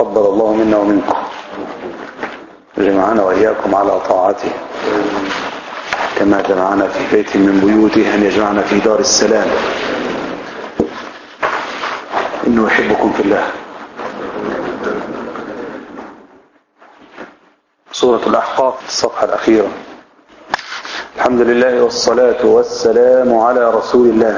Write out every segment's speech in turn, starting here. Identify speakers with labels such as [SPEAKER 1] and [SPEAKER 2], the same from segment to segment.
[SPEAKER 1] تقبل الله منا ومنكم جمعنا وإياكم على طاعته كما جمعنا في بيت من بيوته أن يجمعنا في دار السلام إنه يحبكم في الله سورة الأحقاف الصفحة الأخيرة الحمد لله والصلاة والسلام على رسول الله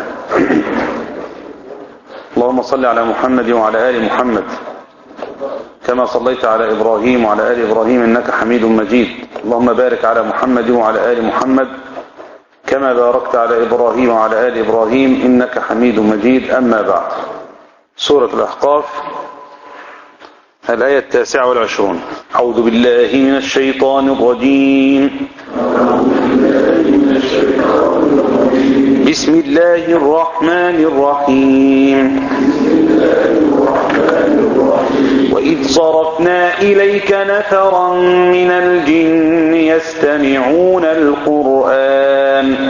[SPEAKER 1] اللهم صل على محمد وعلى آل محمد كما صليت على إبراهيم وعلى آل إبراهيم إنك حميد مجيد اللهم بارك على محمد وعلى آل محمد كما باركت على إبراهيم وعلى آل إبراهيم إنك حميد مجيد أما بعد سورة الأحقاف الآية التاسعة والعشرون أعوذ بالله من الشيطان الرجيم بسم الله الرحمن الرحيم وإذ صرفنا إليك نفرا من الجن يستمعون القرآن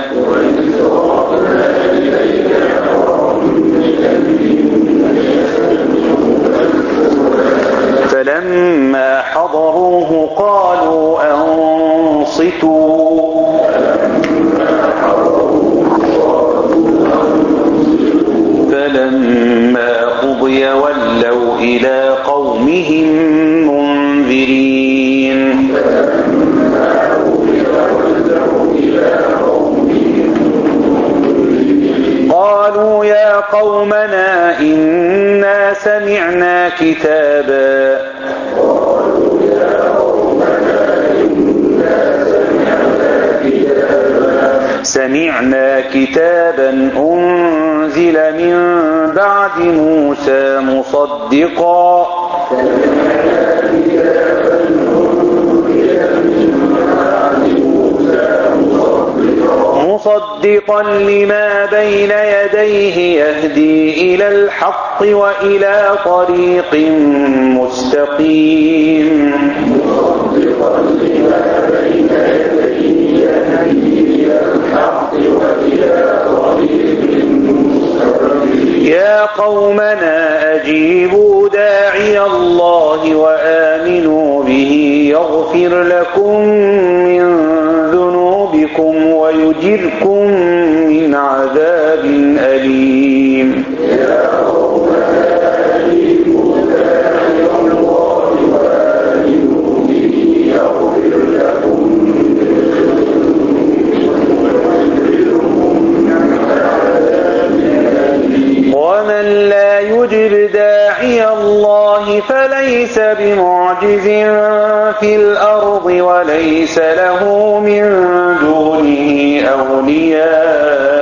[SPEAKER 1] فلما حضروه قالوا أنصتوا فلما قضي ولوا إلى قومهم منذرين قالوا يا قومنا إنا سمعنا كتابا سمعنا كتابا أنزل من بعد موسى مصدقا مصدقا لما بين يديه يهدي إلى الحق وإلى طريق مستقيم مصدقا لما بين يديه يهدي إلى الحق وإلى طريق يا قومنا أجيبوا داعي الله وآمنوا به يغفر لكم من ذنوبكم ويجركم من عذاب أليم يا قومنا أجيبوا داعي الله وآمنوا به يغفر لكم ومن لا يجب داعي الله فليس بمعجز في الأرض وليس له من دونه أولياء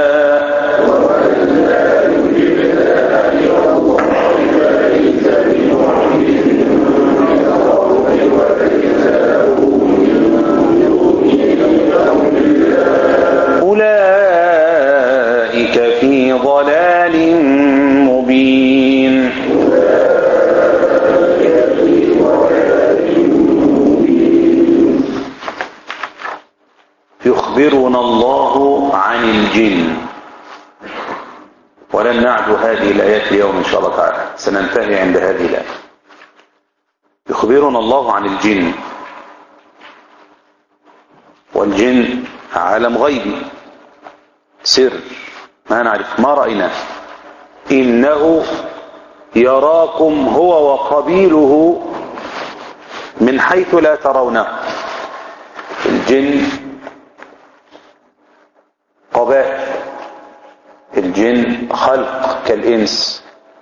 [SPEAKER 1] أولئك في ضلال مبين يخبرنا الله عن الجن ولن نعد هذه الآيات اليوم إن شاء الله تعالى سننتهي عند هذه الآية يخبرنا الله عن الجن والجن عالم غيبي سر ما نعرف ما رأيناه إنه يراكم هو وقبيله من حيث لا ترونه الجن قبائل الجن خلق كالإنس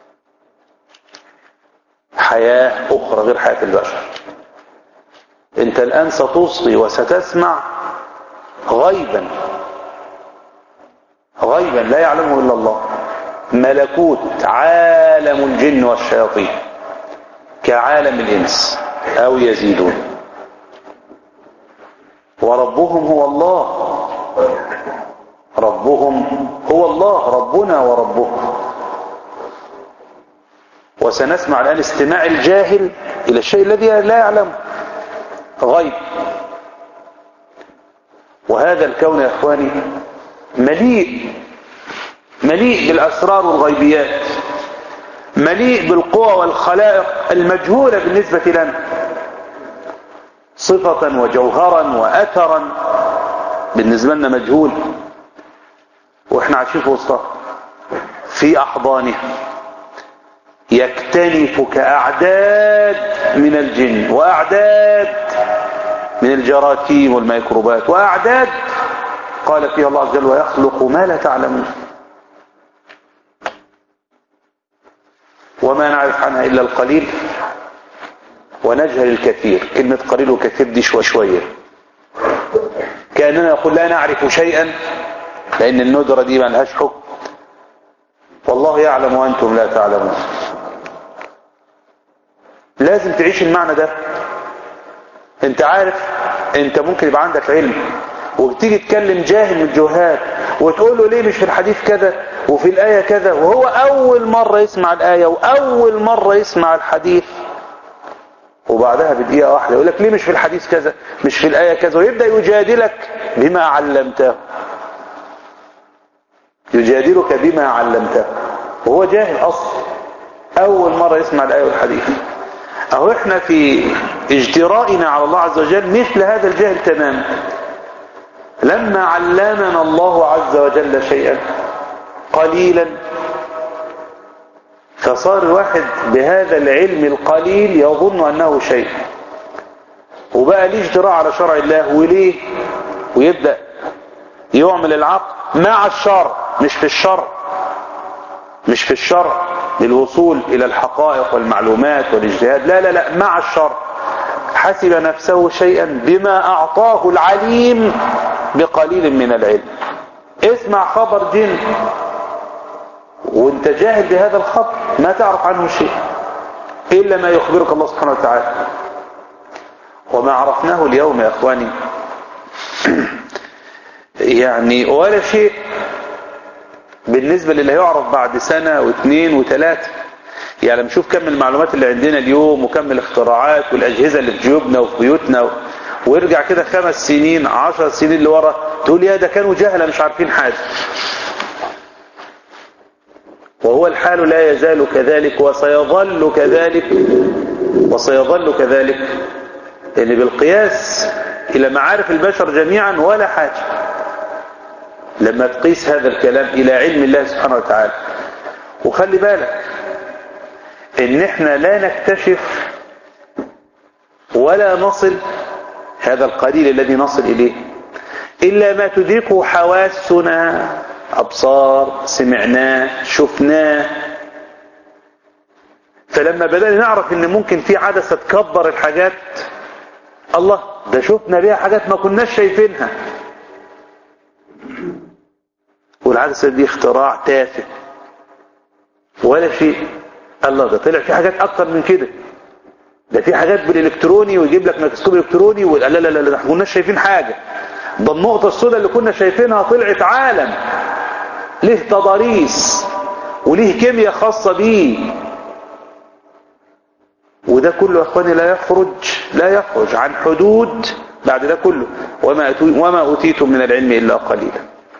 [SPEAKER 1] حياة أخرى غير حياة البشر انت الآن ستصغي وستسمع غيبا غيبا لا يعلمه إلا الله ملكوت عالم الجن والشياطين كعالم الإنس أو يزيدون وربهم هو الله ربهم هو الله ربنا وربهم وسنسمع الآن استماع الجاهل إلى الشيء الذي لا يعلم غيب وهذا الكون يا إخواني مليء مليء بالأسرار والغيبيات مليء بالقوى والخلائق المجهولة بالنسبة لنا صفة وجوهرا وأثرا بالنسبة لنا مجهول واحنا عايشين في وسطها في أحضانها يكتنف كأعداد من الجن وأعداد من الجراثيم والميكروبات وأعداد قال فيها الله عز وجل ويخلق ما لا تعلمون وما نعرف عنها إلا القليل ونجهل الكثير كلمة قليل وكثير دي شوية شوية كأننا نقول لا نعرف شيئا لأن الندرة دي ما لهاش حكم والله يعلم وأنتم لا تعلمون لازم تعيش المعنى ده انت عارف انت ممكن يبقى عندك علم وبتيجي تكلم جاهل من الجهال وتقول له ليه مش في الحديث كذا وفي الآية كذا وهو أول مرة يسمع الآية وأول مرة يسمع الحديث وبعدها بدقيقة واحدة يقول لك ليه مش في الحديث كذا مش في الآية كذا ويبدأ يجادلك بما علمته يجادلك بما علمته وهو جاهل أصلا أول مرة يسمع الآية والحديث أهو إحنا في اجترائنا على الله عز وجل مثل هذا الجهل تماما لما علمنا الله عز وجل شيئا قليلا فصار الواحد بهذا العلم القليل يظن أنه شيء وبقى ليه اجتراء على شرع الله وليه ويبدأ يعمل العقل مع الشرع مش في الشرع مش في الشرع للوصول إلى الحقائق والمعلومات والاجتهاد لا لا لا مع الشرع حسب نفسه شيئا بما أعطاه العليم بقليل من العلم اسمع خبر جن وانت جاهل بهذا الخبر ما تعرف عنه شيء إلا ما يخبرك الله سبحانه وتعالى وما عرفناه اليوم يا أخواني يعني ولا شيء بالنسبة للي هيعرف بعد سنة واثنين وثلاثة يعني لما نشوف كم المعلومات اللي عندنا اليوم وكم الاختراعات والأجهزة اللي في جيوبنا وفي بيوتنا وارجع كده خمس سنين عشر سنين لورا تقول يا ده كانوا جهلة مش عارفين حاجة وهو الحال لا يزال كذلك وسيظل كذلك وسيظل كذلك يعني بالقياس إلى معارف البشر جميعا ولا حاجة لما تقيس هذا الكلام إلى علم الله سبحانه وتعالى وخلي بالك ان احنا لا نكتشف ولا نصل هذا القليل الذي نصل إليه إلا ما تدركه حواسنا أبصار سمعناه شفناه فلما بدأنا نعرف ان ممكن في عدسة تكبر الحاجات الله ده شفنا بيها حاجات ما كناش شايفينها والعدسة دي اختراع تافه ولا شيء الله ده طلع في حاجات اكتر من كده ده في حاجات بالالكتروني ويجيب لك ميكروسكوب الكتروني لا لا لا لا ما كناش شايفين حاجة ده النقطة السوداء اللي كنا شايفينها طلعت عالم له تضاريس وليه كيمياء خاصة بيه وده كله يا اخواني لا يخرج لا يخرج عن حدود بعد ده كله وما وما اوتيتم من العلم الا قليلا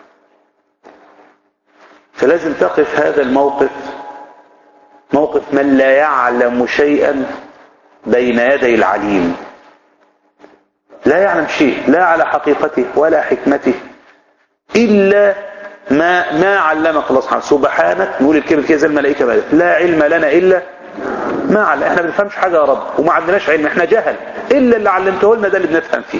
[SPEAKER 1] فلازم تقف هذا الموقف موقف من لا يعلم شيئا بين يدي العليم لا يعلم شيء لا على حقيقته ولا حكمته إلا ما ما علمك الله سبحانه سبحانك نقول الكلمة كده زي الملائكة مالك لا علم لنا إلا ما علم احنا ما بنفهمش حاجة يا رب وما عندناش علم احنا جهل إلا اللي علمته لنا ده اللي بنفهم فيه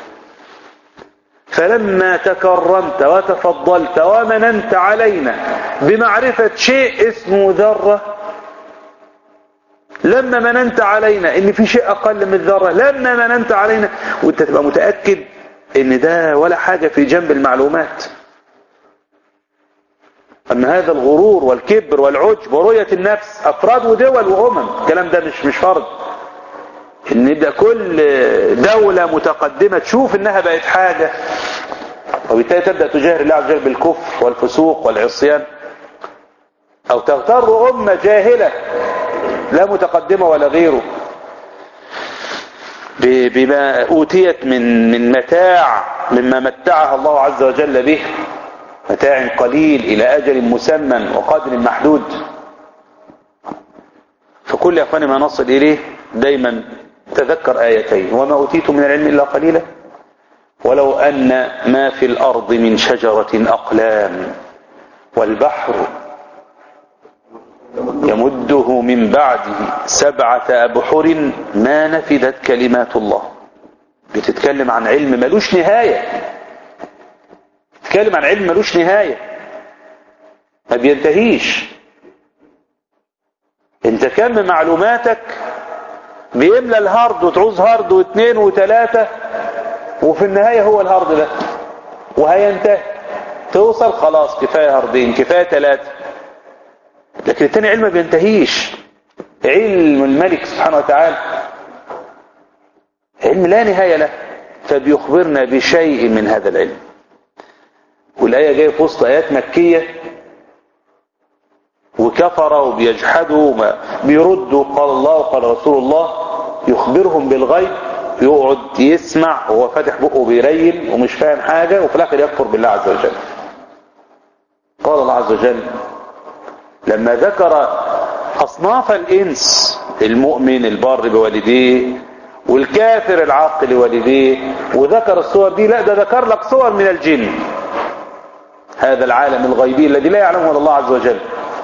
[SPEAKER 1] فلما تكرمت وتفضلت ومننت علينا بمعرفة شيء اسمه ذرة لما مننت علينا ان في شيء اقل من الذرة لما مننت علينا وانت تبقى متأكد ان ده ولا حاجة في جنب المعلومات اما هذا الغرور والكبر والعجب ورؤية النفس افراد ودول وامم الكلام ده مش مش فرض ان يبدأ كل دولة متقدمة تشوف انها بقت حاجة وبالتالي تبدأ تجاهر الله عز وجل بالكفر والفسوق والعصيان او تغتر امة جاهلة لا متقدمة ولا غيره بما اوتيت من من متاع مما متعها الله عز وجل به متاع قليل الى اجل مسمى وقدر محدود فكل يا أخواني ما نصل إليه دايما تذكر آيتين وما أوتيتم من العلم إلا قليلا ولو أن ما في الأرض من شجرة أقلام والبحر يمده من بعده سبعة أبحر ما نفدت كلمات الله بتتكلم عن علم ملوش نهاية بتتكلم عن علم ملوش نهاية ما بينتهيش انت كم معلوماتك بيملى الهارد وتعوز هارد واثنين وثلاثة وفي النهاية هو الهارد ده وهينتهي توصل خلاص كفاية هاردين كفاية ثلاثة لكن التاني علم ما بينتهيش علم الملك سبحانه وتعالى علم لا نهاية له فبيخبرنا بشيء من هذا العلم والآية جاية في وسط آيات مكية وكفروا وبيجحدوا وما بيردوا قال الله وقال رسول الله يخبرهم بالغيب يقعد يسمع وهو فاتح بقه بيريل ومش فاهم حاجة وفي الآخر يكفر بالله عز وجل قال الله عز وجل لما ذكر أصناف الإنس المؤمن البار بوالديه والكافر العاق لوالديه وذكر الصور دي لا ده ذكر لك صور من الجن هذا العالم الغيبي الذي لا يعلمه الا الله عز وجل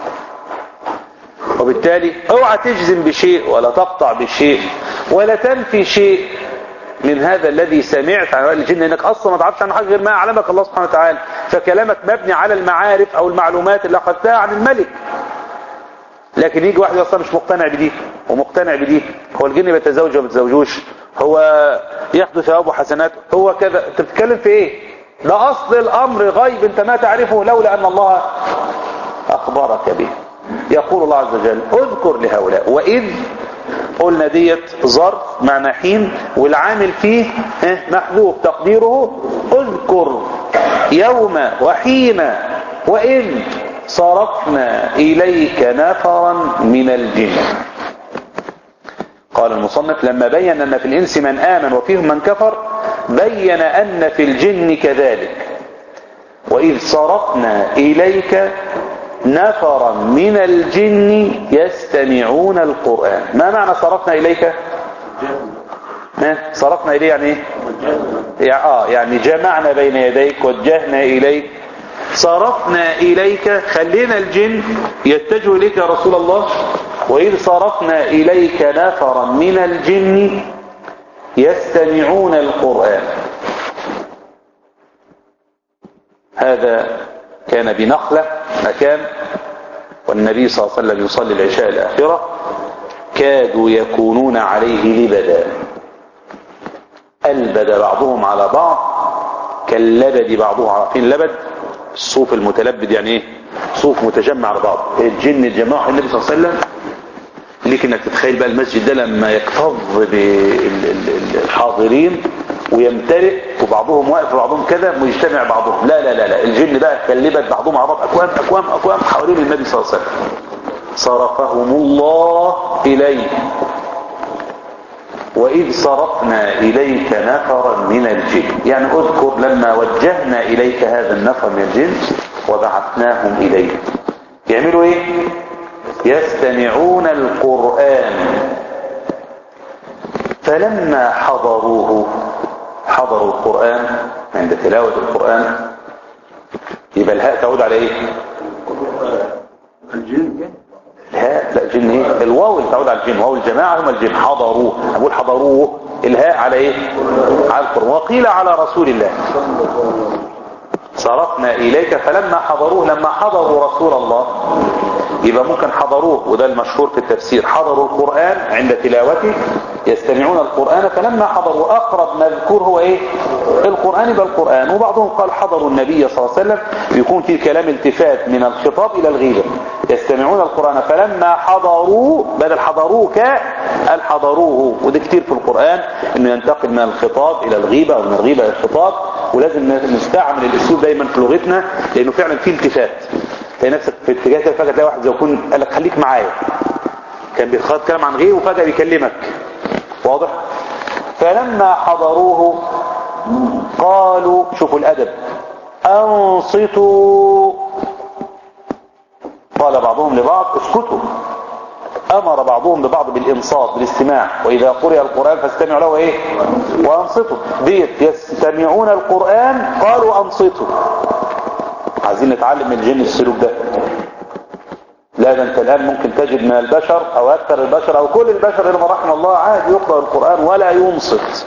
[SPEAKER 1] وبالتالي اوعى تجزم بشيء ولا تقطع بشيء ولا تنفي شيء من هذا الذي سمعت عن الجن انك اصلا ما تعرفش عن حاجه غير ما اعلمك الله سبحانه وتعالى فكلامك مبني على المعارف او المعلومات اللي اخذتها عن الملك لكن يجي واحد اصلا مش مقتنع بدي ومقتنع بدي هو الجن بيتزوج وما بيتزوجوش هو ياخذ ثواب وحسنات هو كذا انت بتتكلم في ايه ده اصل الامر غيب انت ما تعرفه لولا ان الله اخبرك به يقول الله عز وجل اذكر لهؤلاء واذ قلنا ديت ظرف معنى حين والعامل فيه محذوف تقديره اذكر يوم وحين وإذ صرفنا إليك نفرا من الجن قال المصنف لما بين أن في الإنس من آمن وفيهم من كفر بين أن في الجن كذلك وإذ صرفنا إليك نفرا من الجن يستمعون القرآن ما معنى صرفنا إليك ها صرفنا إليه يعني ايه يعني, آه يعني جمعنا بين يديك وجهنا إليك صرفنا إليك خلينا الجن يتجه إليك يا رسول الله وإذ صرفنا إليك نفرا من الجن يستمعون القرآن هذا كان بنخلة مكان والنبي صلى الله عليه وسلم يصلي العشاء الآخرة كادوا يكونون عليه لبدا ألبد بعضهم على بعض كاللبد بعضهم عارفين اللبد الصوف المتلبد يعني ايه صوف متجمع على بعض الجن الجماعة النبي صلى الله عليه وسلم ليك انك تتخيل بقى المسجد ده لما يكتظ بالحاضرين ويمتلئ وبعضهم واقف وبعضهم كذا مجتمع بعضهم لا لا لا لا الجن بقى كلبت بعضهم على بعض اكوام اكوام اكوام حوالين النبي صلى الله عليه وسلم صرفهم الله اليه وإذ صرفنا إليك نفرا من الجن يعني اذكر لما وجهنا إليك هذا النفر من الجن وبعثناهم إليك يعملوا ايه يستمعون القرآن فلما حضروه حضروا القرآن عند تلاوة القرآن يبقى الهاء تعود على ايه
[SPEAKER 2] الجن
[SPEAKER 1] الهاء لا جن ايه الواو اللي تعود على الجن واو الجماعة هم الجن حضروه اقول حضروه الهاء على ايه على القرآن وقيل على رسول الله صرفنا إليك فلما حضروه لما حضروا رسول الله يبقى ممكن حضروه وده المشهور في التفسير حضروا القرآن عند تلاوته يستمعون القرآن فلما حضروا أقرب مذكور هو إيه القرآن يبقى القرآن وبعضهم قال حضروا النبي صلى الله عليه وسلم يكون في كلام التفات من الخطاب إلى الغيبة يستمعون القرآن فلما حضروا بدل حضروك قال حضروه وده كتير في القرآن انه ينتقل من الخطاب الى الغيبة او من الغيبة الى الخطاب ولازم نستعمل الاسلوب دايما في لغتنا لانه فعلا فيه التفات تلاقي نفسك في اتجاه كده فجأة تلاقي واحد زي يكون قال لك خليك معايا كان بيتخاطب كلام عن غيره وفجأة بيكلمك واضح فلما حضروه قالوا شوفوا الادب انصتوا قال بعضهم لبعض اسكتوا امر بعضهم ببعض بالانصات بالاستماع واذا قرئ القرآن فاستمعوا له ايه وانصتوا ديت يستمعون القرآن قالوا انصتوا عايزين نتعلم من الجن السلوك ده لا ده انت الان ممكن تجد من البشر او اكثر البشر او كل البشر الى رحم الله عادي يقرأ القرآن ولا ينصت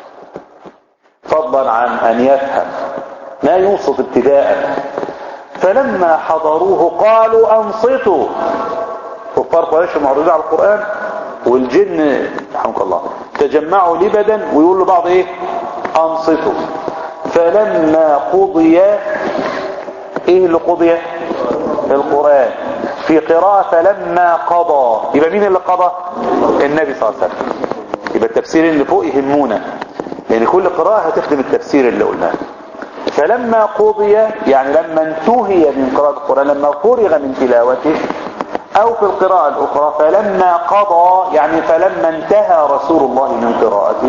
[SPEAKER 1] فضلا عن ان يفهم ما ينصت ابتداء فلما حضروه قالوا انصتوا كفار قريش معرضين على القرآن والجن رحمك الله تجمعوا لبدا ويقول لبعض ايه انصتوا فلما قضي ايه اللي قضي القرآن في قراءة فلما قضى يبقى مين اللي قضى النبي صلى الله عليه وسلم يبقى التفسير اللي فوق يهمونا لان كل قراءة هتخدم التفسير اللي قلناه فلما قضي يعني لما انتهي من قراءة القرآن لما فرغ من تلاوته او في القراءة الاخرى فلما قضى يعني فلما انتهى رسول الله من قراءته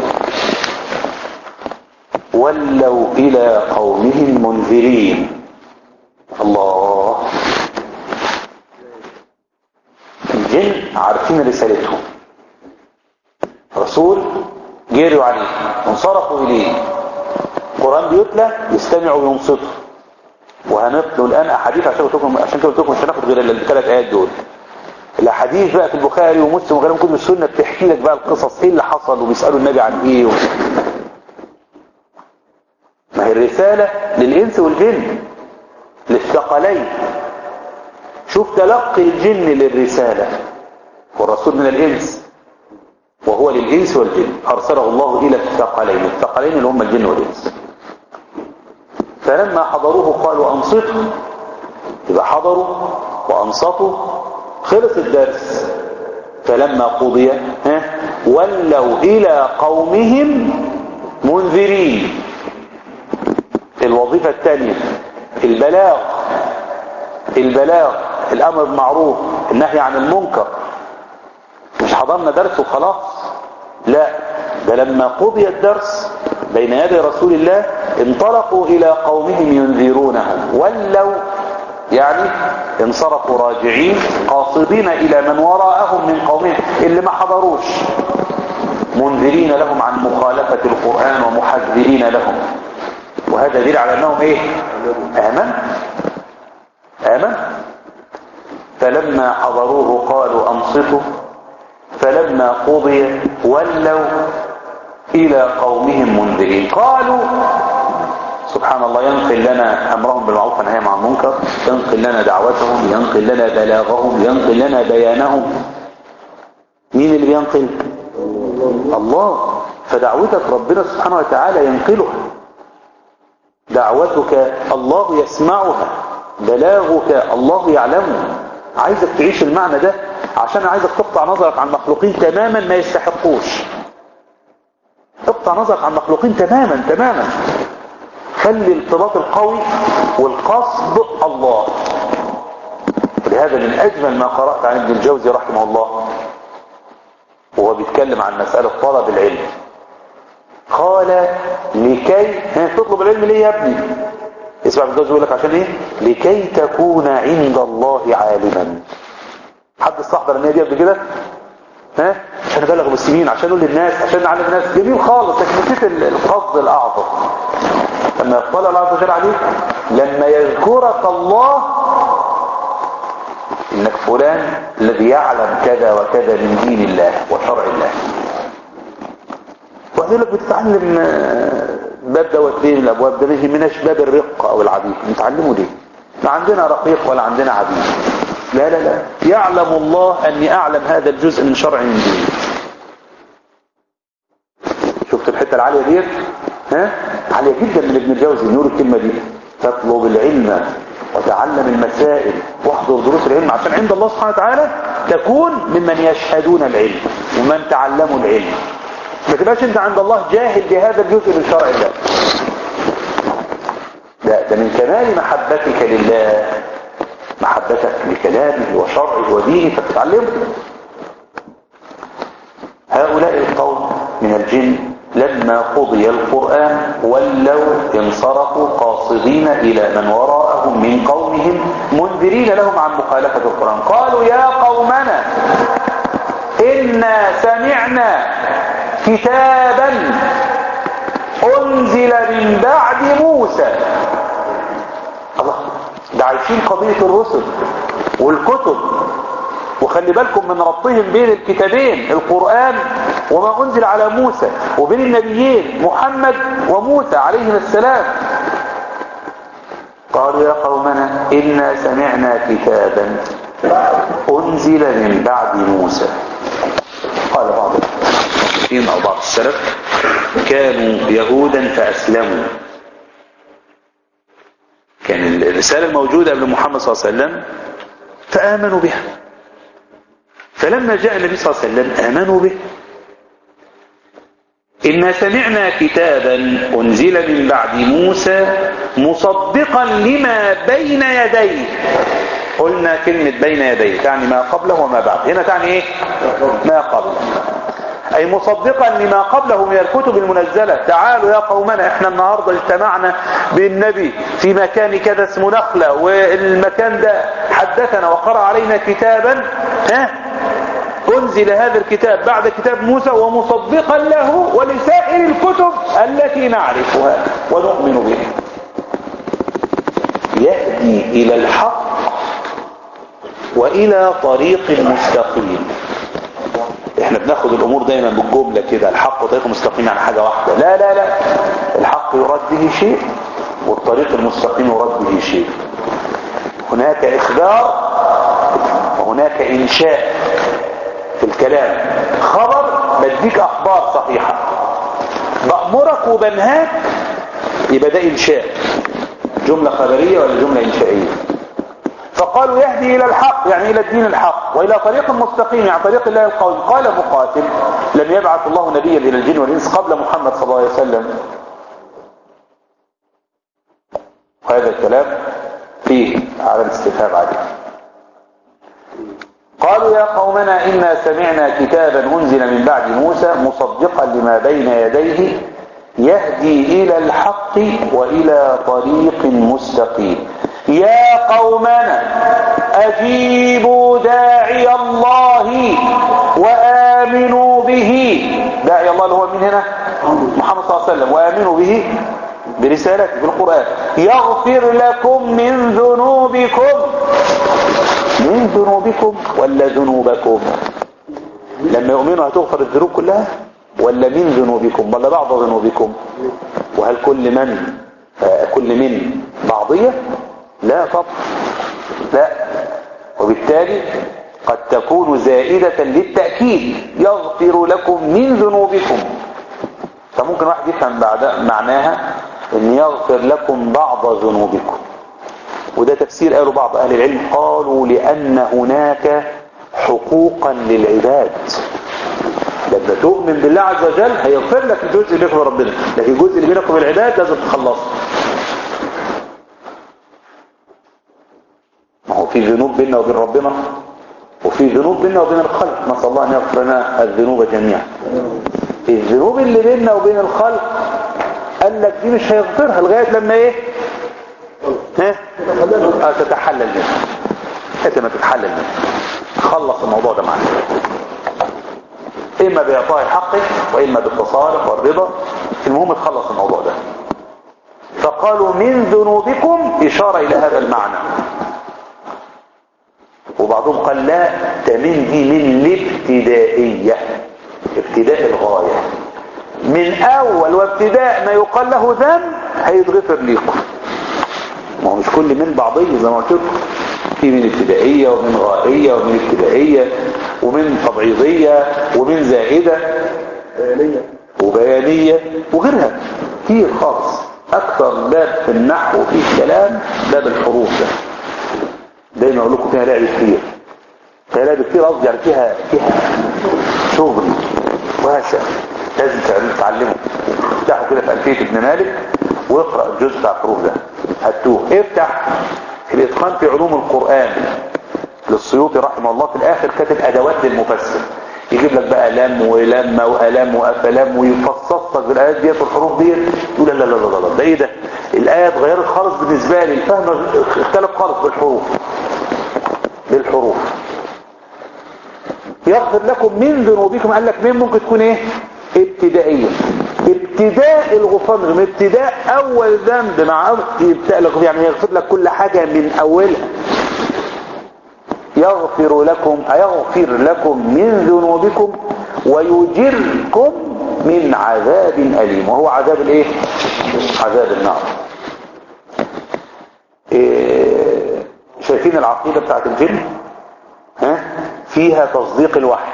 [SPEAKER 1] ولوا الى قومهم منذرين الله الجن عارفين رسالتهم رسول جروا عليه انصرفوا اليه القرآن بيتلى يستمعوا وينصتوا وهنتلو الآن أحاديث عشان قلت لكم عشان كده قلت لكم مش هناخد غير الثلاث آيات دول الأحاديث بقى في البخاري ومسلم وغيرهم كل السنة بتحكي لك بقى القصص إيه اللي حصل وبيسألوا النبي عن إيه و... ما هي الرسالة للإنس والجن للثقلين شوف تلقي الجن للرسالة والرسول من الإنس وهو للإنس والجن أرسله الله إلى الثقلين الثقلين اللي هم الجن والإنس فلما حضروه قالوا أنصتوا يبقى حضروا وأنصتوا خلص الدرس فلما قضي ها ولوا إلى قومهم منذرين الوظيفة الثانية البلاغ البلاغ الأمر بالمعروف النهي عن المنكر مش حضرنا درس وخلاص لا ده لما قضي الدرس بين يدي رسول الله انطلقوا إلى قومهم ينذرونهم ولوا يعني انصرفوا راجعين قاصدين إلى من وراءهم من قومهم اللي ما حضروش منذرين لهم عن مخالفة القرآن ومحذرين لهم وهذا دليل على أنهم إيه آمن آمن فلما حضروه قالوا أنصتوا فلما قضي ولوا إلى قومهم منذرين قالوا سبحان الله ينقل لنا أمرهم بالمعروف والنهي عن المنكر ينقل لنا دعوتهم ينقل لنا بلاغهم ينقل لنا بيانهم مين اللي بينقل الله فدعوتك ربنا سبحانه وتعالى ينقلها دعوتك الله يسمعها بلاغك الله يعلمه عايزك تعيش المعنى ده عشان عايزك تقطع نظرك عن مخلوقين تماما ما يستحقوش اقطع نظرك عن مخلوقين تماما تماما خلي الارتباط القوي والقصد الله لهذا من اجمل ما قرأت عن ابن الجوزي رحمه الله وهو بيتكلم عن مسألة طلب العلم قال لكي تطلب العلم ليه يا ابني اسمع ابن الجوزي يقول لك عشان ايه لكي تكون عند الله عالما حد استحضر النية دي قبل كده ها عشان ابلغ المسلمين عشان اقول للناس عشان نعلم الناس جميل خالص لكن نسيت القصد الاعظم لما يطلع الله عز وجل عليك لما يذكرك الله انك فلان الذي يعلم كذا وكذا من دين الله وشرع الله وقال لك بتتعلم باب دوت فين الابواب ده ما يهمناش باب الرق او العبيد نتعلمه ليه لا عندنا رقيق ولا عندنا عبيد لا لا لا يعلم الله اني اعلم هذا الجزء من شرع من ديني شفت الحته العاليه ديت ها عاليه جدا من ابن الجوزي نور الكلمه دي تطلب العلم وتعلم المسائل واحضر دروس العلم عشان عند الله سبحانه وتعالى تكون ممن يشهدون العلم ومن تعلموا العلم ما تبقاش انت عند الله جاهل بهذا الجزء من شرع الله لا ده من كمال محبتك لله محبتك لكلامه وشرعه ودينه فتتعلمه هؤلاء القوم من الجن لما قضي القرآن ولوا انصرفوا قاصدين إلى من وراءهم من قومهم منذرين لهم عن مخالفة القرآن قالوا يا قومنا إنا سمعنا كتابا أنزل من بعد موسى الله ده عايشين قضية الرسل والكتب وخلي بالكم من ربطهم بين الكتابين القرآن وما أنزل على موسى وبين النبيين محمد وموسى عليهم السلام قالوا يا قومنا إنا سمعنا كتابا أنزل من بعد موسى قال بعض المفسرين أو بعض السلف كانوا يهودا فأسلموا كان الرسالة الموجودة قبل محمد صلى الله عليه وسلم فآمنوا بها فلما جاء النبي صلى الله عليه وسلم آمنوا به إنا سمعنا كتابا أنزل من بعد موسى مصدقا لما بين يديه قلنا كلمة بين يديه تعني ما قبله وما بعد هنا تعني ايه ما قبله أي مصدقا لما قبله من الكتب المنزلة تعالوا يا قومنا احنا النهاردة اجتمعنا بالنبي في مكان كذا اسمه نخلة والمكان ده حدثنا وقرأ علينا كتابا ها أنزل هذا الكتاب بعد كتاب موسى ومصدقا له ولسائر الكتب التي نعرفها ونؤمن بها يهدي إلى الحق وإلى طريق مستقيم احنا بناخد الامور دايما بالجمله كده الحق وطريق مستقيم يعني حاجه واحده لا لا لا الحق يراد به شيء والطريق المستقيم يراد به شيء هناك اخبار وهناك انشاء في الكلام خبر بديك اخبار صحيحه بامرك وبنهاك يبقى ده انشاء جمله خبريه ولا جمله انشائيه فقالوا يهدي إلى الحق يعني إلى الدين الحق وإلى طريق مستقيم يعني طريق الله القويم قال مقاتل لم يبعث الله نبيا إلى الجن والإنس قبل محمد صلى الله عليه وسلم وهذا الكلام فيه على استفهام عليه قالوا يا قومنا إنا سمعنا كتابا أنزل من بعد موسى مصدقا لما بين يديه يهدي إلى الحق وإلى طريق مستقيم يا قومنا أجيبوا داعي الله وآمنوا به داعي الله اللي هو مين هنا محمد صلى الله عليه وسلم وآمنوا به برسالته في القرآن يغفر لكم من ذنوبكم من ذنوبكم ولا ذنوبكم لما يؤمنوا هتغفر الذنوب كلها ولا من ذنوبكم ولا بعض ذنوبكم وهل كل من كل من بعضية لا طبعا لا وبالتالي قد تكون زائدة للتأكيد يغفر لكم من ذنوبكم فممكن واحد يفهم بعد معناها ان يغفر لكم بعض ذنوبكم وده تفسير قالوا بعض اهل العلم قالوا لان هناك حقوقا للعباد لما تؤمن بالله عز وجل هيغفر لك الجزء اللي بينك وبين ربنا لكن الجزء اللي بينك وبين العباد لازم تخلصه ما هو في ذنوب بيننا وبين ربنا وفي ذنوب بيننا وبين الخلق نسأل الله أن يغفر لنا الذنوب جميعا الذنوب اللي بيننا وبين الخلق قال لك دي مش هيغفرها لغاية لما ايه ها آه تتحلل منها انت ما تتحلل منها خلص الموضوع ده معاك اما باعطاء حقه واما بالتصالح والرضا المهم تخلص الموضوع ده فقالوا من ذنوبكم اشارة الى هذا المعنى وبعضهم قال لا ده من دي من الابتدائية ابتداء الغاية من اول وابتداء ما يقال له ذنب هيتغفر ليكم ما هو مش كل من بعضية زي ما قلت لكم في من ابتدائية ومن غائية ومن ابتدائية ومن تبعيضية ومن زائدة وبيانية وغيرها كتير خالص اكثر باب في النحو وفي الكلام باب الحروف ده دايما اقول لكم فيها لعب كتير فيها لعب كتير قصدي يعني فيها فيها شغل واسع لازم تتعلمه افتحوا كده في ألفية ابن مالك واقرأ الجزء بتاع الحروف ده هتوه افتح الاتقان في علوم القرآن للسيوطي رحمه الله في الاخر كاتب ادوات للمفسر يجيب لك بقى لم ولما والام وافلام ويفصص لك بالايات ديت والحروف ديت يقول لا لا لا لا لا ده ايه ده الايه اتغيرت خالص بالنسبه لي الفهم اختلف خالص بالحروف بالحروف يغفر لكم من ذنوبكم قال لك من ممكن تكون ايه ابتدائية ابتداء الغفران من ابتداء اول ذنب مع ابتداء الغفران يعني يغفر لك كل حاجة من اولها يغفر لكم أيغفر لكم من ذنوبكم ويجركم من عذاب أليم وهو عذاب الايه عذاب النار إيه شايفين العقيدة بتاعت الجن ها فيها تصديق الوحي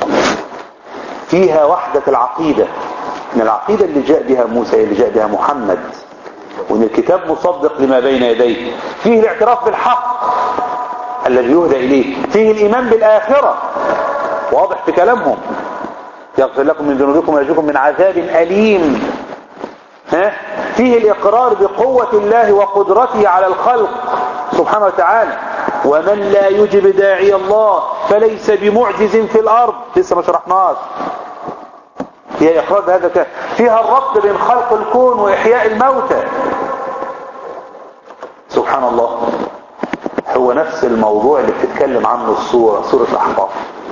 [SPEAKER 1] فيها وحدة العقيدة من العقيدة اللي جاء بها موسى اللي جاء بها محمد وان الكتاب مصدق لما بين يديه فيه الاعتراف بالحق الذي يهدى إليه فيه الإيمان بالآخرة واضح في كلامهم يغفر لكم من ذنوبكم ويجيكم من عذاب أليم ها؟ فيه الإقرار بقوة الله وقدرته على الخلق سبحانه وتعالى ومن لا يجب داعي الله فليس بمعجز في الأرض لسه ما شرحناش فيها إقرار بهذا كان فيها الربط بين خلق الكون وإحياء الموتى سبحان الله هو نفس الموضوع اللي بتتكلم عنه السورة سورة الأحقاف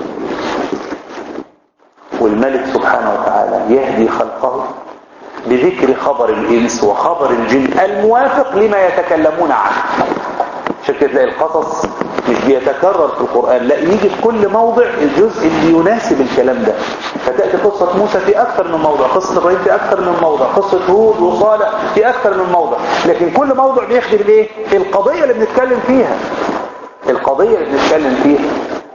[SPEAKER 1] والملك سبحانه وتعالى يهدي خلقه بذكر خبر الإنس وخبر الجن الموافق لما يتكلمون عنه عشان كده تلاقي القصص مش بيتكرر في القرآن لا يجي في كل موضع الجزء اللي يناسب الكلام ده فتأتي قصة موسى في أكثر من موضع قصة إبراهيم في أكثر من موضع قصة هود وصالح في أكثر من موضع لكن كل موضع بيخدم الايه القضية اللي بنتكلم فيها القضية اللي بنتكلم فيها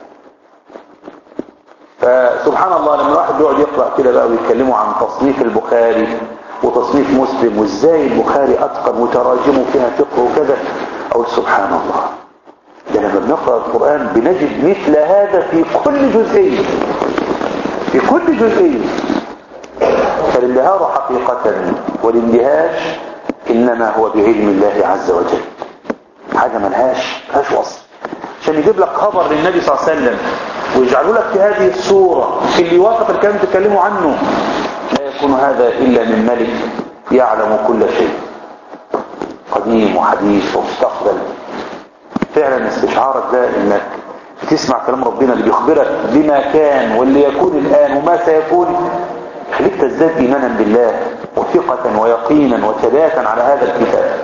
[SPEAKER 1] فسبحان الله لما الواحد يقعد يقرأ كده بقى ويتكلموا عن تصنيف البخاري وتصنيف مسلم وازاي البخاري أتقن وتراجمه فيها فقه وكذا أقول سبحان الله ده لما بنقرأ القرآن بنجد مثل هذا في كل جزئية في كل جزئية فالانبهار حقيقة والاندهاش إنما هو بعلم الله عز وجل حاجة ملهاش ملهاش وصف عشان يجيب لك خبر للنبي صلى الله عليه وسلم ويجعلوا لك في هذه الصورة اللي يوافق الكلام تكلموا عنه لا يكون هذا إلا من ملك يعلم كل شيء قديم وحديث ومستقبل فعلا استشعارك ده انك تسمع كلام ربنا اللي بيخبرك بما كان واللي يكون الآن وما سيكون خليك تزداد إيمانا بالله وثقة ويقينا وثباتا على هذا الكتاب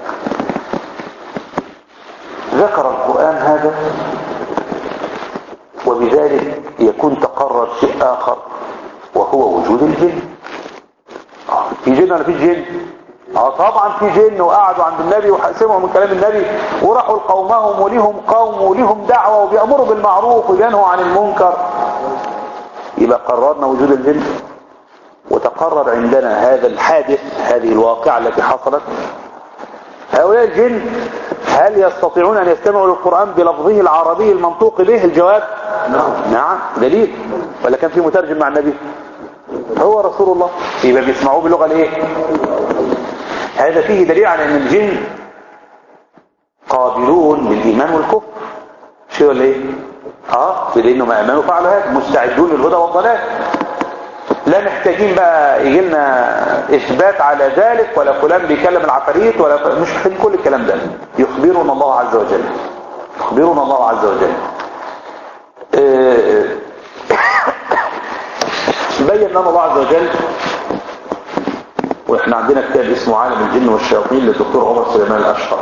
[SPEAKER 1] ذكر القرآن هذا وبذلك يكون تقرر شيء آخر وهو وجود الجن آه، في جن ولا في جن اه طبعا في جن وقعدوا عند النبي وسمعوا من كلام النبي وراحوا لقومهم وليهم قوم وليهم دعوة وبيأمروا بالمعروف وبينهوا عن المنكر يبقى قررنا وجود الجن وتقرر عندنا هذا الحادث هذه الواقعة التي حصلت هؤلاء الجن هل يستطيعون أن يستمعوا للقرآن بلفظه العربي المنطوق به الجواب نعم دليل ولا كان في مترجم مع النبي هو رسول الله يبقى بيسمعوه باللغة الايه هذا فيه دليل على ان الجن قابلون للايمان والكفر شو ولا ايه اه لانهم امنوا فعلوا هذا مستعدون للهدى والضلال لا محتاجين بقى يجي لنا اثبات على ذلك ولا فلان بيكلم العفاريت ولا ف... مش محتاجين كل الكلام ده يخبرنا الله عز وجل يخبرنا الله عز وجل آه، بين لنا الله عز وجل واحنا عندنا كتاب اسمه عالم الجن والشياطين للدكتور عمر سليمان الاشقر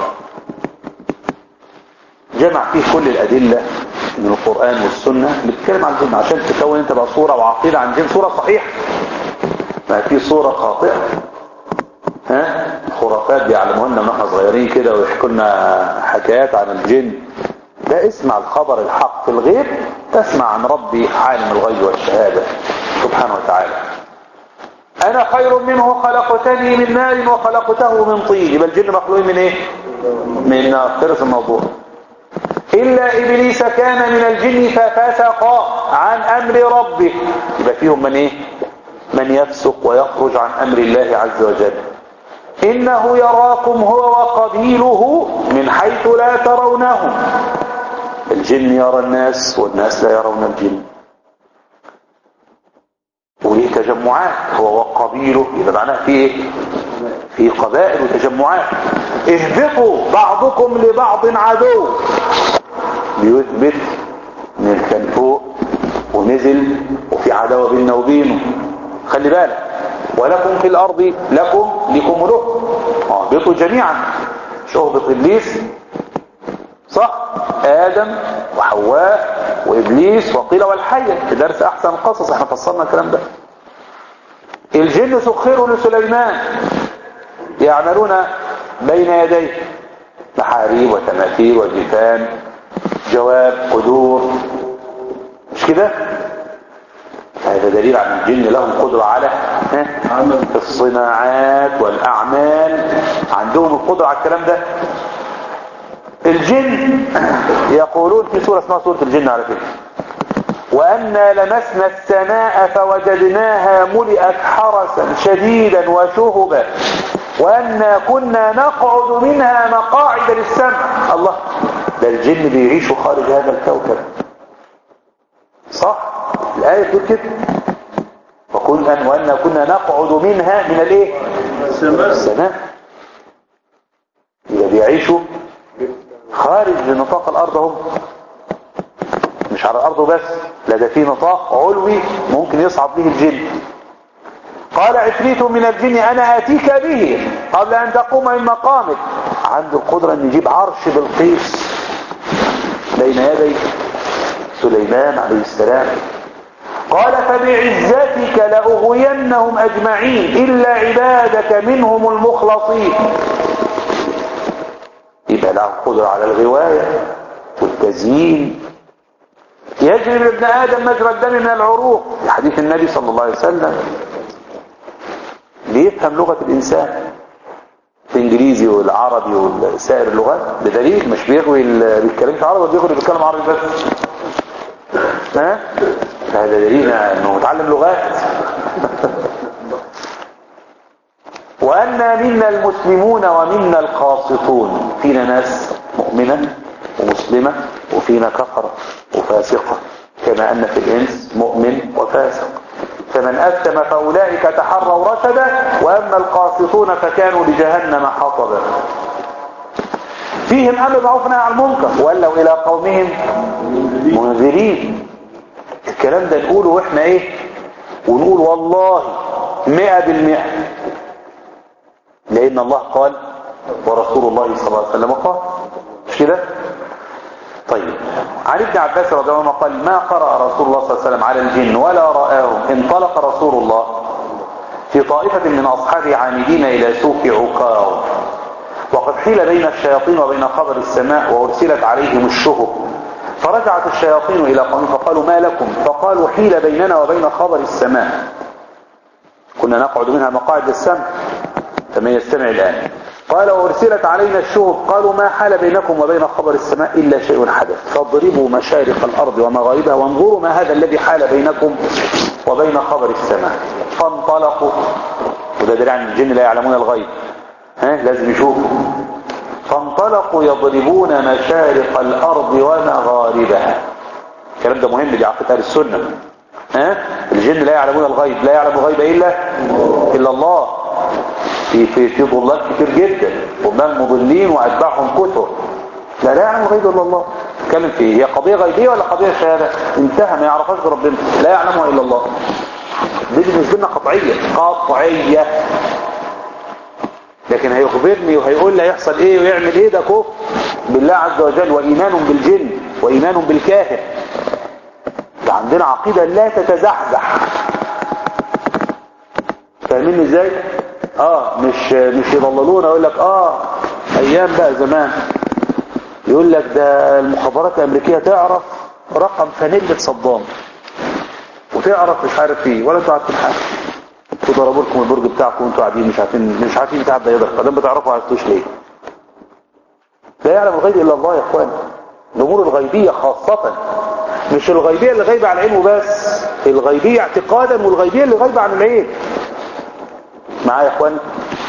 [SPEAKER 1] جمع فيه كل الادله من القران والسنه اللي بتتكلم عن الجن عشان تكون انت بقى صوره وعقيده عن الجن صوره صحيحه ما في صوره خاطئه ها خرافات بيعلمونا من احنا صغيرين كده ويحكوا لنا حكايات عن الجن لا اسمع الخبر الحق في الغيب تسمع عن ربي عالم الغيب والشهاده سبحانه وتعالى انا خير منه خلقتني من نار وخلقته من طين يبقى الجن مخلوقين من ايه من نار خلص الموضوع الا ابليس كان من الجن ففسق عن امر ربه يبقى فيهم من ايه من يفسق ويخرج عن امر الله عز وجل انه يراكم هو وقبيله من حيث لا ترونهم الجن يرى الناس والناس لا يرون الجن وليه تجمعات هو وقبيله يبقى معناها في ايه في قبائل وتجمعات اهبطوا بعضكم لبعض عدو بيثبت ان كان فوق ونزل وفي عداوة بيننا وبينه خلي بالك ولكم في الأرض لكم لكم له اهبطوا جميعا مش اهبط إبليس صح آدم وحواء وإبليس وقيل والحية في درس أحسن القصص احنا فصلنا الكلام ده الجن سخروا لسليمان يعملون بين يديه محاريب وتماثيل وجفان جواب قدور مش كده هذا دليل على الجن لهم قدرة على الصناعات والأعمال عندهم القدرة على الكلام ده الجن يقولون في سورة اسمها سورة الجن على فكرة وأنا لمسنا السماء فوجدناها ملئت حرسا شديدا وشهبا وأنا كنا نقعد منها مقاعد للسمع الله ده الجن بيعيشوا خارج هذا الكوكب صح الآية تقول كده وكل أن وأن كنا نقعد منها من الايه
[SPEAKER 2] السماء
[SPEAKER 1] السماء يبقى بيعيشوا خارج لنطاق الأرض هم مش على الأرض بس لا ده في نطاق علوي ممكن يصعد به الجن قال عفريت من الجن أنا آتيك به قبل أن تقوم من مقامك عنده القدرة أن يجيب عرش بالقيس بين يدي سليمان عليه السلام قال فبعزتك لأغوينهم أجمعين إلا عبادك منهم المخلصين يبقى له قدرة على الغواية والتزيين يجري لابن آدم مجرى الدم من العروق في حديث النبي صلى الله عليه وسلم بيفهم لغة الإنسان الإنجليزي والعربي وسائر اللغات بدليل مش بيغوي ال- بيتكلمش عربي بيغوي بيتكلم عربي بس ها فهذا دليل انه متعلم لغات وأنا منا المسلمون ومنا القاسطون فينا ناس مؤمنة ومسلمة وفينا كفرة وفاسقة كما أن في الإنس مؤمن وفاسق فمن أسلم فأولئك تحروا رشدا وأما القاسطون فكانوا لجهنم حطبا فيهم أمر معروف عن المنكر ولوا إلى قومهم منذرين الكلام ده نقوله وإحنا إيه ونقول والله مئة بالمئة لأن الله قال ورسول الله صلى الله عليه وسلم قال مش كده طيب عن ابن عباس رضي الله عنه قال ما قرأ رسول الله صلى الله عليه وسلم على الجن ولا رآهم انطلق رسول الله في طائفة من أصحابه عامدين إلى سوق عكاظ وقد حيل بين الشياطين وبين خبر السماء وأرسلت عليهم الشهب فرجعت الشياطين إلى قوم فقالوا ما لكم فقالوا حيل بيننا وبين خبر السماء كنا نقعد منها مقاعد للسمع فمن يستمع الآن قال وارسلت علينا الشهب قالوا ما حال بينكم وبين خبر السماء إلا شيء حدث فاضربوا مشارق الأرض ومغاربها وانظروا ما هذا الذي حال بينكم وبين خبر السماء فانطلقوا وده دليل عن الجن لا يعلمون الغيب ها لازم يشوفوا فانطلقوا يضربون مشارق الأرض ومغاربها الكلام ده مهم دي عقيدة أهل السنة ها الجن لا يعلمون الغيب لا يعلم الغيب إلا إلا الله في في في ضلال كتير جدا ومن مضلين واتباعهم كثر لا لا يعلم الغيب الا الله نتكلم في هي قضيه غيبيه ولا قضيه شهاده انتهى ما يعرفهاش غير ربنا لا يعلمها الا الله دي بالنسبه لنا قطعيه قطعيه لكن هيخبرني وهيقول لي هيحصل ايه ويعمل ايه ده كفر بالله عز وجل وايمان بالجن وايمان بالكافر ده عندنا عقيده لا تتزحزح فاهمين ازاي اه مش مش يضللونا يقول لك اه ايام بقى زمان يقول لك ده المخابرات الامريكيه تعرف رقم فانيلة صدام وتعرف مش عارف ايه ولا انتوا عارفين حاجه انتوا ضربوا لكم البرج بتاعكم وانتوا قاعدين مش عارفين مش عارفين بتاع ده يضرب فدام بتعرفوا عرفتوش ليه لا يعلم الغيب الا الله يا اخوان الامور الغيبيه خاصه مش الغيبيه اللي غايبه عن العلم وبس الغيبيه اعتقادا والغيبيه اللي غايبه عن العلم معايا يا اخوان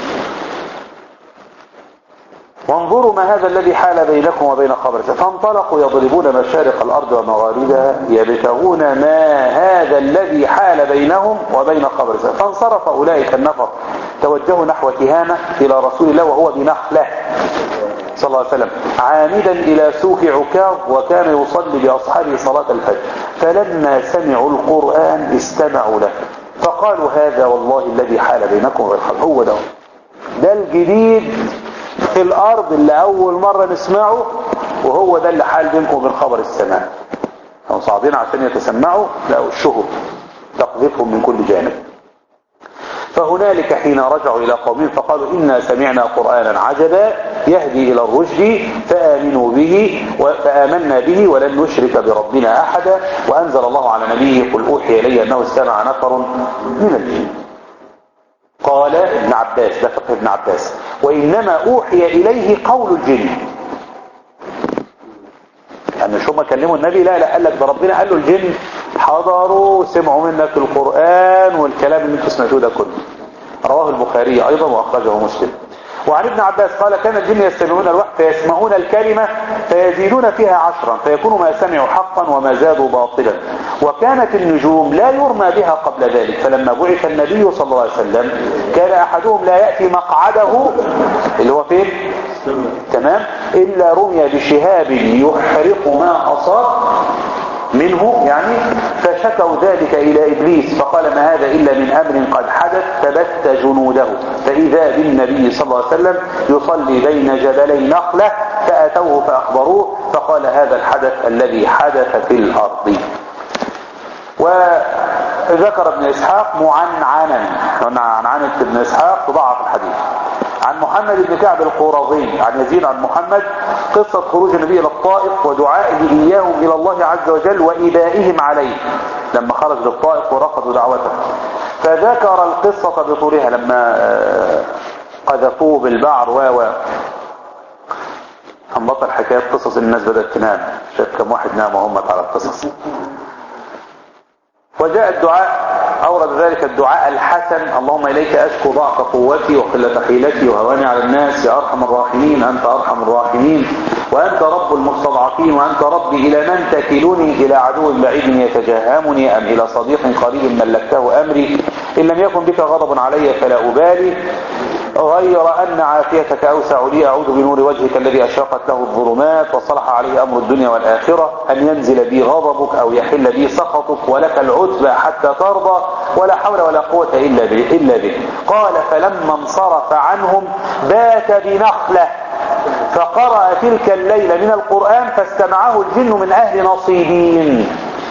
[SPEAKER 1] وانظروا ما هذا الذي حال بينكم وبين خبر فانطلقوا يضربون مشارق الأرض ومغاربها يبتغون ما هذا الذي حال بينهم وبين خبر فانصرف أولئك النفر توجهوا نحو تهامة إلى رسول الله وهو بنخلة صلى الله عليه وسلم عامدا إلى سوق عكاظ وكان يصلي بأصحابه صلاة الفجر فلما سمعوا القرآن استمعوا له فقالوا هذا والله الذي حال بينكم وبين هو ده ده الجديد في الأرض اللي أول مرة نسمعه وهو ده اللي حال بينكم وبين خبر السماء هم صاعدين عشان يتسمعوا لقوا الشهب تقذفهم من كل جانب فهنالك حين رجعوا إلى قومهم فقالوا إنا سمعنا قرآنا عجبا يهدي إلى الرشد فآمنوا به فآمنا به ولن نشرك بربنا أحدا وأنزل الله على نبيه قل أوحي إلي أنه استمع نفر من الجن قال ابن عباس ده فقه ابن عباس وإنما أوحي إليه قول الجن يعني مش هم كلموا النبي لا لا قال لك ده ربنا قال له الجن حضروا سمعوا منك القرآن والكلام اللي انتوا سمعتوه ده كله رواه البخاري أيضا وأخرجه مسلم وعن ابن عباس قال كان الجن يستمعون الوحي فيسمعون الكلمة فيزيدون فيها عشرا فيكون ما سمعوا حقا وما زادوا باطلا وكانت النجوم لا يرمى بها قبل ذلك فلما بعث النبي صلى الله عليه وسلم كان أحدهم لا يأتي مقعده اللي هو فين تمام إلا رمي بشهاب يحرق ما أصاب منه يعني فشكوا ذلك إلى إبليس فقال ما هذا إلا من أمر قد حدث فبت جنوده فإذا بالنبي صلى الله عليه وسلم يصلي بين جبلي نخلة فأتوه فأخبروه فقال هذا الحدث الذي حدث في الأرض وذكر ابن إسحاق معنعنا عنعنة ابن إسحاق ضعف الحديث عن محمد بن كعب القرظي عن يزيد عن محمد قصة خروج النبي إلى الطائف ودعائه إياهم إلى الله عز وجل وإبائهم عليه لما خرج للطائف ورفضوا دعوته فذكر القصة بطولها لما قذفوه بالبعر و هنبطل حكاية قصص الناس بدأت تنام شايف كم واحد نام وهم على القصص وجاء الدعاء أورد ذلك الدعاء الحسن اللهم إليك أشكو ضعف قوتي وقلة حيلتي وهواني على الناس يا أرحم الراحمين أنت أرحم الراحمين وأنت رب المستضعفين وأنت ربي إلى من تكلني إلى عدو بعيد يتجهمني أم إلى صديق قريب ملكته أمري إن لم يكن بك غضب علي فلا أبالي غير أن عافيتك أوسع لي أعوذ بنور وجهك الذي أشرقت له الظلمات وصلح عليه أمر الدنيا والآخرة أن ينزل بي غضبك أو يحل بي سخطك ولك العتبى حتى ترضى ولا حول ولا قوة إلا به, إلا به قال فلما انصرف عنهم بات بنخلة فقرأ تلك الليلة من القرآن فاستمعه الجن من أهل نصيبين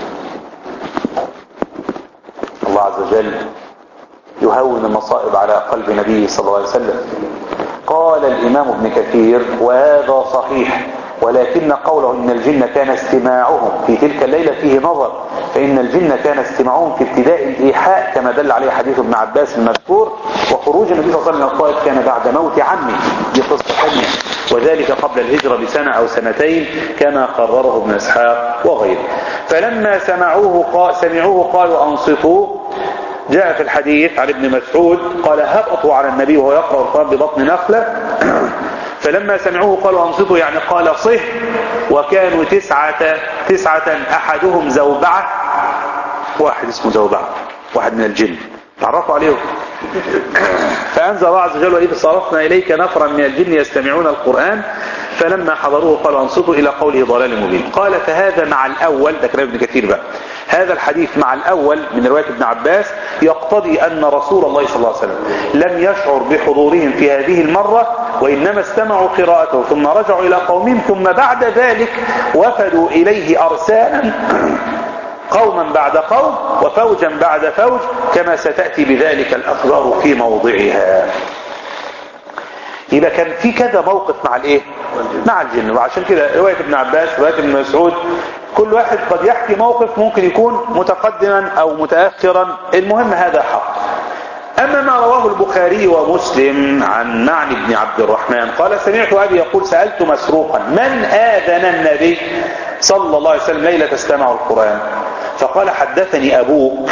[SPEAKER 1] الله عز وجل يهون المصائب على قلب نبيه صلى الله عليه وسلم قال الإمام ابن كثير وهذا صحيح ولكن قوله إن الجن كان استماعهم في تلك الليلة فيه نظر فإن الجن كان استماعهم في ابتداء الإيحاء كما دل عليه حديث ابن عباس المذكور وخروج النبي صلى الله عليه وسلم من الطائف كان بعد موت عمه دي قصة ثانية وذلك قبل الهجرة بسنة أو سنتين كما قرره ابن إسحاق وغيره فلما سمعوه قال سمعوه قالوا أنصتوا جاء في الحديث عن ابن مسعود قال هبطوا على النبي وهو يقرأ القرآن ببطن نخلة فلما سمعوه قالوا أنصتوا يعني قال صه وكانوا تسعة تسعة أحدهم زوبعة واحد اسمه زوبعة واحد من الجن تعرفوا عليه فأنزل الله عز وجل وإذ صرفنا إليك نفرا من الجن يستمعون القرآن فلما حضروه قالوا أنصتوا إلى قوله ضلال مبين قال فهذا مع الأول ده كلام ابن كثير بقى هذا الحديث مع الأول من رواية ابن عباس يقتضي أن رسول الله صلى الله عليه وسلم لم يشعر بحضورهم في هذه المرة وإنما استمعوا قراءته ثم رجعوا إلى قومهم ثم بعد ذلك وفدوا إليه أرسالا قوما بعد قوم وفوجا بعد فوج كما ستأتي بذلك الأخبار في موضعها يبقى كان في كذا موقف مع الايه مع الجن وعشان كده رواية ابن عباس رواية ابن مسعود كل واحد قد يحكي موقف ممكن يكون متقدما او متأخرا المهم هذا حق اما ما رواه البخاري ومسلم عن معن بن عبد الرحمن قال سمعت ابي يقول سألت مسروقا من آذن النبي صلى الله عليه وسلم ليلة استمع القرآن فقال حدثني ابوك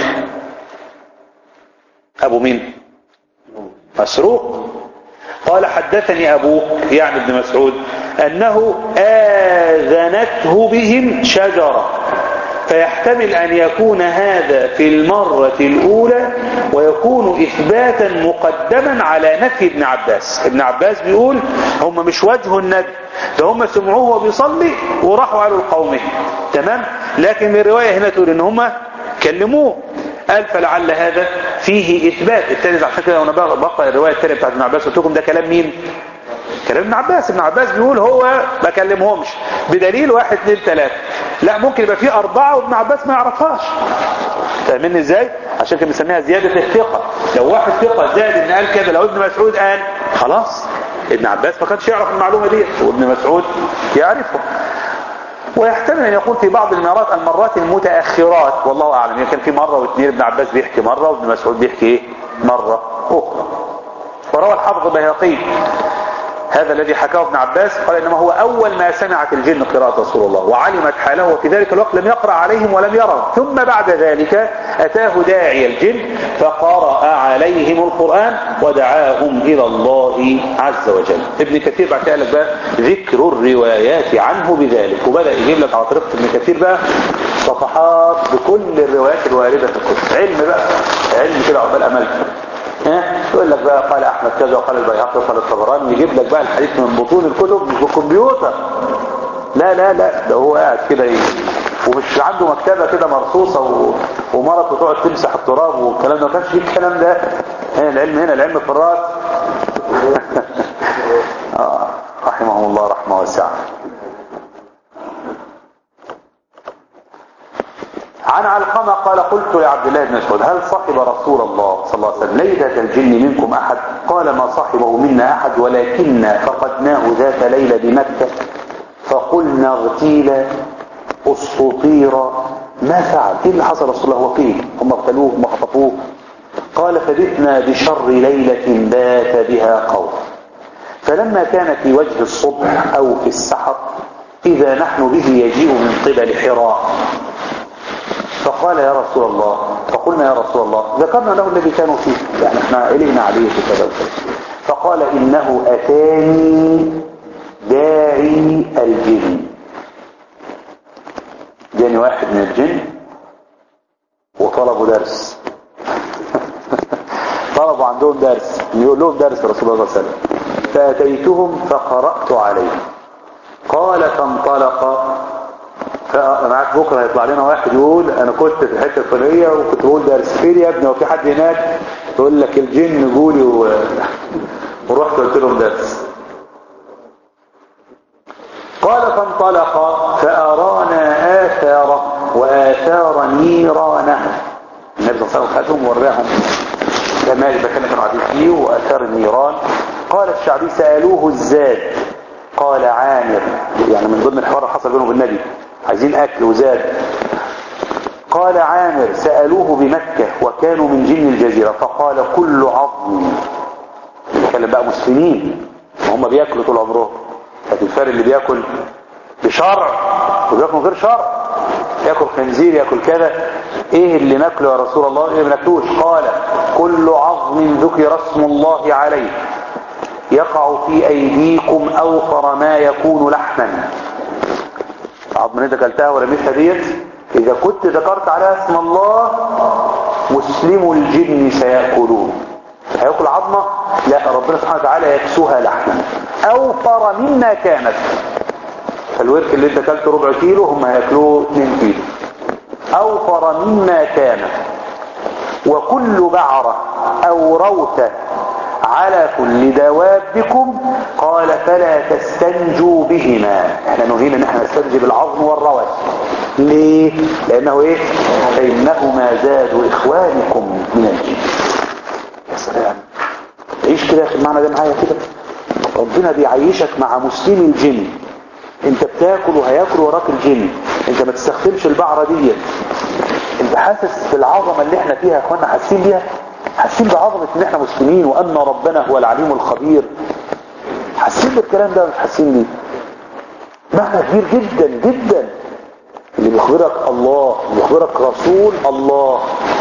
[SPEAKER 1] ابو مين مسروق قال حدثني أبوه يعني ابن مسعود أنه آذنته بهم شجرة فيحتمل أن يكون هذا في المرة الأولى ويكون إثباتا مقدما على نفي ابن عباس ابن عباس بيقول هم مش وجه النبي ده هم سمعوه وهو بيصلي وراحوا قالوا لقومه تمام لكن الرواية هنا تقول ان هم كلموه قال فلعل هذا فيه إثبات التاني عشان كده وانا بقرأ الرواية التانية بتاعت ابن عباس قلت لكم ده كلام مين كلام ابن عباس ابن عباس بيقول هو ما كلمهمش بدليل واحد اثنين ثلاثة لا ممكن يبقى فيه أربعة وابن عباس ما يعرفهاش فاهمين ازاي عشان كده بنسميها زيادة الثقة لو واحد ثقة زاد ان قال كده لو ابن مسعود قال خلاص ابن عباس ما كانش يعرف المعلومة دي وابن مسعود يعرفها ويحتمل ان يكون في بعض المرات المرات المتأخرات والله اعلم يمكن في مرة واثنين ابن عباس بيحكي مرة وابن مسعود بيحكي ايه مرة اخرى وروى الحافظ البيهقي هذا الذي حكاه ابن عباس قال انما هو اول ما سمعت الجن قراءة رسول الله وعلمت حاله وفي ذلك الوقت لم يقرأ عليهم ولم يروا ثم بعد ذلك اتاه داعي الجن فقرأ عليهم القرآن ودعاهم الى الله عز وجل ابن كثير بعد كده لك بقى ذكر الروايات عنه بذلك وبدأ يجيب لك على طريقة ابن كثير بقى صفحات بكل الروايات الواردة في الكتب علم بقى علم كده عقبال املك يقول لك بقى قال احمد كذا وقال البيهقي وقال الطبراني ويجيب لك بقى الحديث من بطون الكتب مش بالكمبيوتر لا لا لا ده هو قاعد كده ايه ومش عنده مكتبة كده مرصوصة و... ومرته تقعد تمسح التراب والكلام ده ما كانش فيه الكلام ده هنا العلم هنا العلم في الراس آه رحمه الله رحمه واسعه عن علقمة قال قلت لعبد الله بن مسعود هل صحب رسول الله صلى الله عليه وسلم ليلة الجن منكم أحد قال ما صحبه منا أحد ولكننا فقدناه ذات ليلة بمكة فقلنا اغتيل اسطير ما فعل ايه اللي حصل رسول الله وقيل هم اغتلوه هم خطفوه قال فبئنا بشر ليلة بات بها قوم فلما كان في وجه الصبح أو في السحر إذا نحن به يجيء من قبل حراء فقال يا رسول الله فقلنا يا رسول الله ذكرنا له الذي كانوا فيه يعني احنا قلقنا عليه في كذا فقال إنه أتاني داعي الجن جاني واحد من الجن وطلبوا درس طلبوا عندهم درس يقول لهم درس رسول الله صلى الله عليه وسلم فأتيتهم فقرأت عليه قال فانطلق معاك بكره هيطلع لنا واحد يقول انا كنت في الحته الفلانيه وكنت بقول درس فين يا ابني وفي حد هناك يقول لك الجن جولي و... ورحت قلت لهم درس قال فانطلق فارانا اثاره واثار نيرانه النبي صلى الله عليه وسلم خدهم ووراهم كما المكان كانوا قاعدين فيه واثار النيران قال الشعبي سالوه الزاد قال عامر يعني من ضمن الحوار اللي حصل بينه وبين النبي عايزين اكل وزاد قال عامر سألوه بمكة وكانوا من جن الجزيرة فقال كل عظم بيتكلم بقى مسلمين وهم بياكلوا طول عمرهم لكن الفرق اللي بياكل بشرع وبياكل من غير شرع ياكل خنزير ياكل كذا ايه اللي ناكله يا رسول الله ايه ما ناكلوش قال كل عظم ذكر اسم الله عليه يقع في ايديكم اوفر ما يكون لحما العظم اللي انت اكلتها ورميتها ديت اذا كنت ذكرت عليها اسم الله مسلم الجن سيأكلون هياكل عظمة لا ربنا سبحانه وتعالى يكسوها لحما اوفر مما كانت فالورك اللي انت اكلته ربع كيلو هم هياكلوه 2 كيلو اوفر مما كان وكل بعرة او روثة على كل دوابكم قال فلا تستنجوا بهما احنا نهينا ان احنا نستنجي بالعظم والروث ليه لانه ايه فانهما زاد اخوانكم من الجن يا سلام عيش كده في المعنى ده معايا كده ربنا بيعيشك مع مسلم الجن انت بتاكل وهياكل وراك الجن انت ما تستخدمش البعرة ديت انت حاسس بالعظمة اللي احنا فيها يا اخوانا حاسين بيها حاسين بعظمة ان احنا مسلمين وان ربنا هو العليم الخبير حاسين بالكلام ده مش حاسين بيه معنى كبير جدا جدا اللي بيخبرك الله بيخبرك رسول الله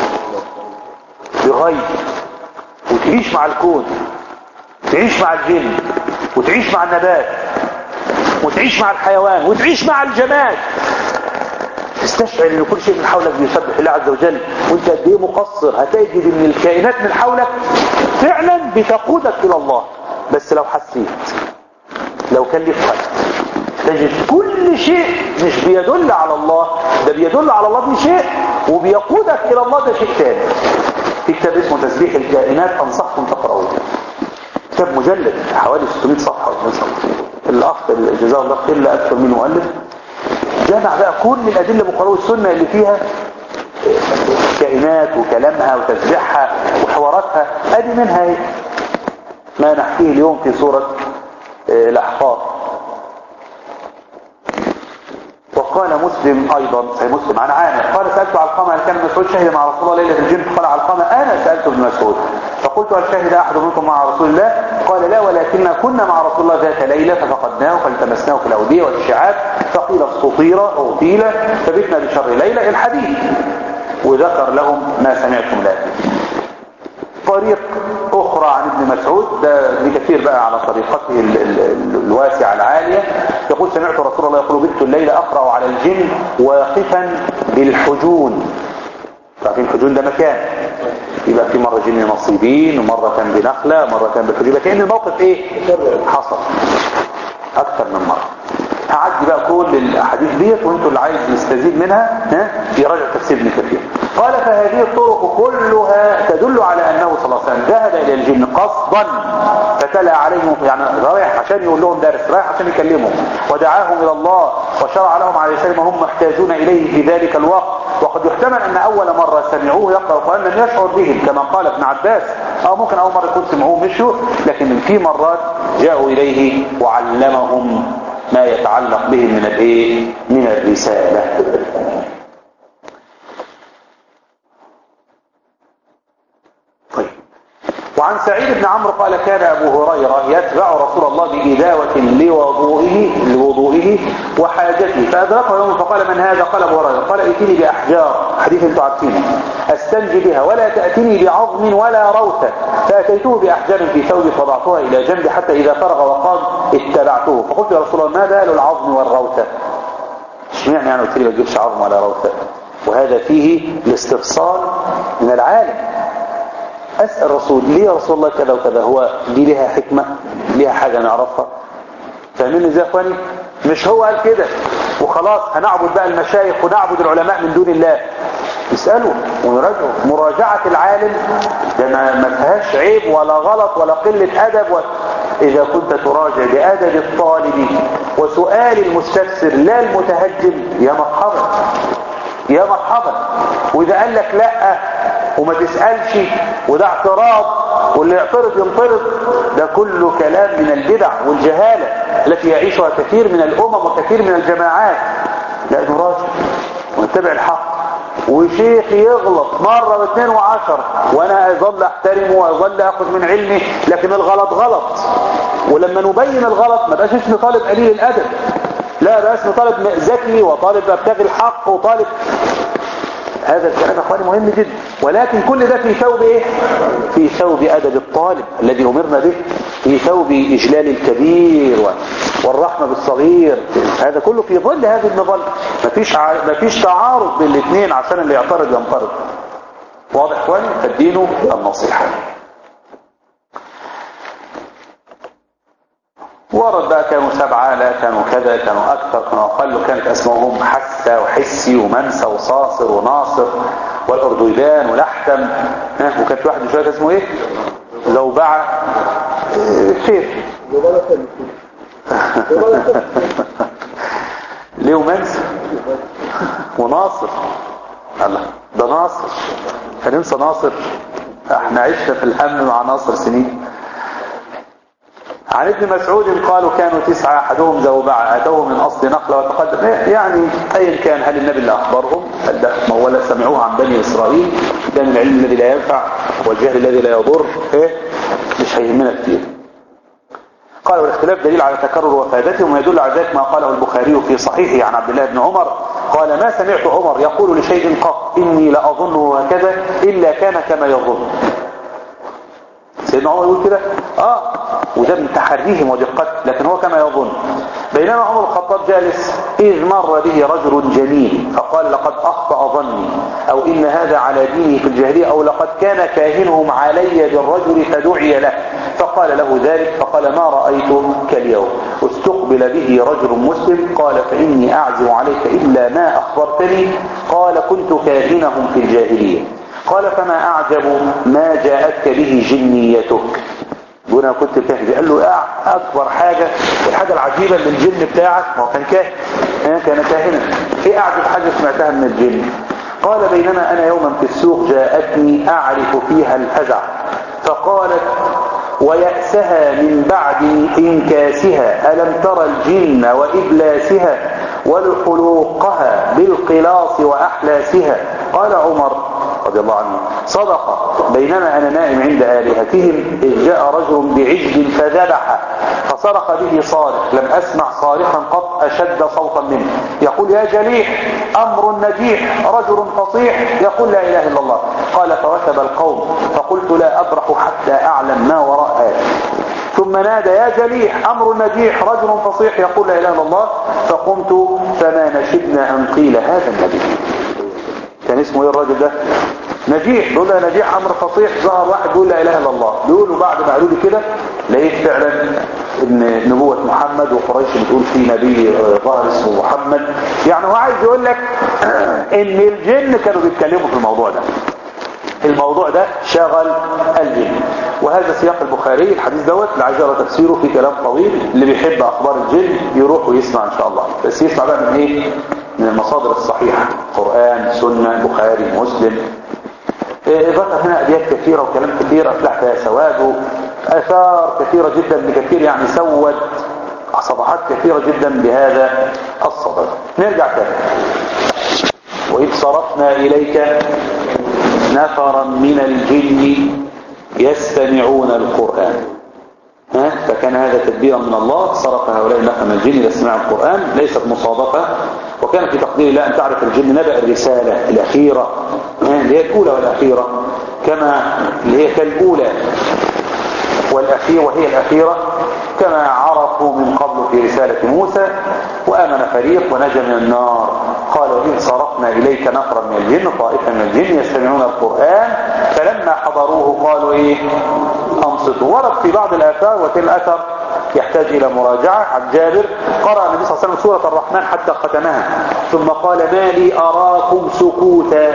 [SPEAKER 1] بغيب وتعيش مع الكون تعيش مع الجن وتعيش مع النبات وتعيش مع الحيوان وتعيش مع الجماد
[SPEAKER 2] تستشعر ان كل شيء من حولك بيسبح الله عز وجل وانت قد ايه مقصر هتجد ان الكائنات من حولك فعلا بتقودك الى الله بس لو حسيت لو كان لك قلب تجد كل شيء مش بيدل على الله ده بيدل على الله بشيء وبيقودك الى الله ده شيء ثاني في كتاب اسمه تسبيح الكائنات انصحكم تقرأوه كتاب مجلد حوالي 600 صفحة الاخ جزاه الله خير لا اكثر منه مؤلف جمع بقى كل الادله بقرآن والسنه اللي فيها كائنات وكلامها وتسبيحها وحواراتها ادي منها ايه ما نحكيه اليوم في سوره الاحقاف وقال مسلم ايضا صحيح مسلم عن عامر قال سالت علقمه هل كان مسعود شهد مع رسول الله ليله الجن قال علقمه انا سالت ابن مسعود فقلت هل شهد احد منكم مع رسول الله قال لا ولكننا كنا مع رسول الله ذات ليله ففقدناه فالتمسناه في الاوديه والشعاب فقيل استطير اغتيل فبتنا بشر ليله الحديث وذكر لهم ما سمعتم له طريق اخرى عن ابن مسعود ده ابن كثير بقى على طريقته ال ال ال الواسعه العاليه يقول سمعت رسول الله يقول بت الليل اقرا على الجن واقفا بالحجون عارفين الحجون ده مكان يبقى في مرة جن نصيبين ومرة كان بنخلة مرة كان بالحجون يبقى كأن الموقف ايه حصل اكثر من مرة هعدي بقى كل الاحاديث ديت وانتوا اللي عايز يستزيد منها ها يراجع تفسير ابن كثير قال فهذه الطرق كلها تدل على انه صلى الله عليه وسلم ذهب الى الجن قصدا فتلا عليهم يعني رايح عشان يقول لهم درس رايح عشان يكلمهم ودعاهم الى الله وشرع لهم على لسان ما هم محتاجون اليه في ذلك الوقت وقد يحتمل ان اول مرة سمعوه يقرأ القرآن لم يشعر بهم كما قال ابن عباس او ممكن اول مرة يكون سمعوه مشوا لكن في مرات جاءوا اليه وعلمهم ما يتعلق بهم من الايه من الرسالة طيب وعن سعيد بن عمرو قال كان ابو هريرة يتبع رسول الله بإداوة لوضوئه لوضوئه وحاجته فأدركه يوم فقال من هذا قال ابو هريرة قال ائتني بأحجار حديث انتم عارفينه استنجي بها ولا تأتني بعظم ولا روثة فأتيته بأحجار في ثوبي فضعتها إلى جنبي حتى إذا فرغ وقام اتبعته فقلت يا رسول الله ما بال العظم والروثة اشمعنى يعني قلت لي ما تجيبش عظم ولا روثة وهذا فيه الاستفصال من العالم أسأل الرسول ليه يا رسول الله كذا وكذا هو دي لها حكمة لها حاجة نعرفها فاهمين ازاي يا اخواني مش هو قال كده وخلاص هنعبد بقى المشايخ ونعبد العلماء من دون الله اسألوا ونراجعوا مراجعة العالم ده ما فيهاش عيب ولا غلط ولا قلة أدب و... إذا كنت تراجع بأدب الطالب وسؤال المستفسر لا المتهجم يا مرحبا يا مرحبا وإذا قال لك لا وما تسألش وده اعتراض واللي يعترض ينطرد ده كله كلام من البدع والجهالة التي يعيشها كثير من الأمم وكثير من الجماعات لا نراجع ونتبع الحق وشيخ يغلط مرة واثنين وعشر وانا اظل احترمه واظل اخذ من علمه لكن الغلط غلط ولما نبين الغلط ما بقاش اسمي طالب قليل الادب لا بقى اسمي طالب ذكي وطالب ابتغي الحق وطالب هذا الكلام اخواني مهم جدا ولكن كل ده في ثوب ايه في ثوب ادب الطالب الذي امرنا به في ثوب اجلال الكبير والرحمة بالصغير هذا كله في ظل هذه المظلة مفيش ع... مفيش تعارض بين الاثنين عشان اللي يعترض ينطرد واضح اخواني فالدين النصيحة ورد بقى كانوا سبعة لا كانوا كذا كانوا أكثر كانوا أقل كانت أسمائهم حسة وحسي ومنسى وصاصر وناصر والأردويدان ولحتم وكان في واحد مش فاكر اسمه ايه زوبعة خير ليه ومنسى وناصر الله ده ناصر هننسى ناصر احنا عشنا في الهم مع ناصر سنين عن ابن مسعود قالوا كانوا تسعة أحدهم زوبعة أتوه من أصل نقلة وتقدم يعني أيا كان هل النبي اللي أخبرهم هل ده ولا سمعوه عن بني إسرائيل ده من العلم الذي لا ينفع والجهل الذي لا يضر إيه مش هيهمنا كتير قال والاختلاف دليل على تكرر وفادتهم ويدل على ذلك ما قاله البخاري في صحيحه عن عبد الله بن عمر قال ما سمعت عمر يقول لشيء قط إني لأظنه هكذا إلا كان كما يظن سيدنا عمر يقول كده اه وده من تحريهم ودقته لكن هو كما يظن بينما عمر الخطاب جالس إذ مر به رجل جميل فقال لقد أخطأ ظني أو إن هذا على دينه في الجاهلية أو لقد كان كاهنهم علي بالرجل فدعي له فقال له ذلك فقال ما رأيت كاليوم استقبل به رجل مسلم قال فإني أعزم عليك إلا ما أخبرتني قال كنت كاهنهم في الجاهلية قال فما أعجب ما جاءتك به جنيتك يقول انا كنت كاهن قال له اكبر حاجة الحاجة العجيبة اللي الجن بتاعك ما هو كان كاهن كان كاهنا ايه اعجب حاجة سمعتها من الجن قال بينما انا يوما في السوق جاءتني اعرف فيها الفزع فقالت ويأسها من بعد انكاسها ألم ترى الجن وإبلاسها ولحلوقها بالقلاص وأحلاسها قال عمر رضي الله عنه صدق بينما أنا نائم عند آلهتهم إذ جاء رجل بعجل فذبح فصرخ به صارخ لم أسمع صارخا قط أشد صوتا منه يقول يا جليح أمر نجيح رجل فصيح يقول لا إله إلا الله قال فركب القوم فقلت لا أبرح حتى أعلم ما وراء هذا ثم نادى يا جليح أمر نجيح رجل فصيح يقول لا إله إلا الله فقمت فما نشبنا أن قيل هذا النبي كان اسمه ايه الراجل ده نجيح بيقول له نجيح امر فصيح ظهر واحد بيقول لا اله الا الله بيقولوا بعد ما قالوا لي كده لقيت فعلا ان نبوة محمد وقريش بتقول في نبي ظهر اسمه محمد يعني هو عايز يقول لك ان الجن كانوا بيتكلموا في الموضوع ده الموضوع ده شغل الجن وهذا سياق البخاري الحديث دوت اللي عايز يقرا تفسيره في كلام طويل اللي بيحب اخبار الجن يروح ويسمع ان شاء الله بس يسمع بقى من ايه من المصادر الصحيحة قرآن سنة بخاري مسلم ذكر هنا أبيات كثيرة وكلام كثير أفلح فيها سواد آثار كثيرة جدا بكثير يعني سود صفحات كثيرة جدا بهذا الصدد نرجع تاني وإذ صرفنا إليك نفرا من الجن يستمعون القرآن ها فكان هذا تدبيرا من الله صرف هؤلاء النفر من الجن لسماع القرآن ليست مصادفة وكان في تقدير الله أن تعرف الجن نبأ الرسالة الأخيرة اللي هي الأولى والأخيرة كما اللي هي كالأولى والأخيرة وهي الأخيرة كما عرفوا من قبل في رسالة موسى وآمن فريق ونجا من النار قال وإذ صرفنا إليك نفرا من الجن طائفة من الجن يستمعون القرآن فلما حضروه قالوا إيه أنصتوا ورد في بعض الآثار وكل أثر يحتاج إلى مراجعة عن جابر قرأ النبي صلى الله عليه وسلم سورة الرحمن حتى ختمها ثم قال ما لي أراكم سكوتا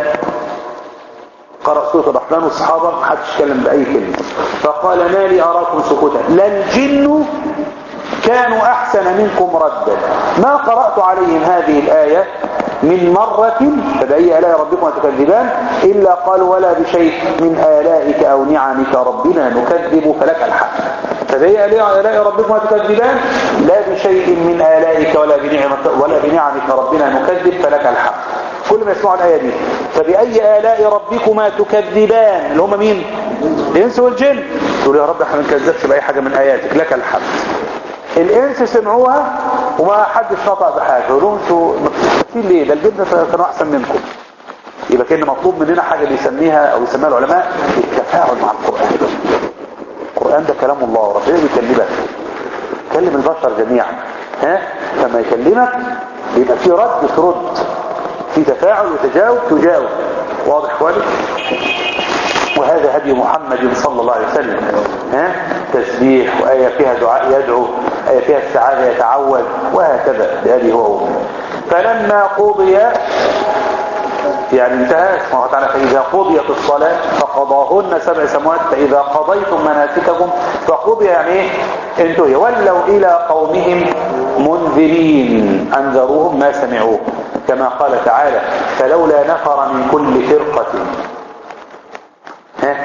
[SPEAKER 2] قرأ سورة الرحمن والصحابة ما حدش اتكلم بأي كلمة فقال ما لي أراكم سكوتا لا الجن كانوا أحسن منكم ردا ما قرأت عليهم هذه الآية من مرة فبأي آلاء ربكم تكذبان إلا قالوا ولا بشيء من آلائك أو نعمك ربنا نكذب فلك الحق فبأي آلاء ربكم تكذبان لا بشيء من آلائك ولا بنعمك ولا بنعمك ربنا نكذب فلك الحق كل ما يسمعوا الآية دي فبأي آلاء ربكما تكذبان اللي هم مين الإنس والجن تقول يا رب احنا ما نكذبش بأي حاجة من آياتك لك الحمد الإنس سمعوها وما حدش نطق بحاجة يقولوا انتوا مكتفين ليه ده الجن كانوا أحسن منكم يبقى كان مطلوب مننا حاجة بيسميها أو يسميها العلماء التفاعل مع القرآن القرآن ده كلام الله ربنا بيكلمك كلم البشر جميعا ها لما يكلمك يبقى في رد ترد في تفاعل وتجاوب تجاوب واضح كويس وهذا هدي محمد صلى الله عليه وسلم ها تسبيح وآية فيها دعاء يدعو آية فيها السعادة يتعود وهكذا بهذه هو فلما قضي يعني انتهى سبحانه وتعالى فإذا قضيت الصلاة فقضاهن سبع سموات فإذا قضيتم مناسككم فقضي يعني ايه انتهي ولوا إلى قومهم منذرين أنذروهم ما سمعوه كما قال تعالى فلولا نفر من كل فرقة ها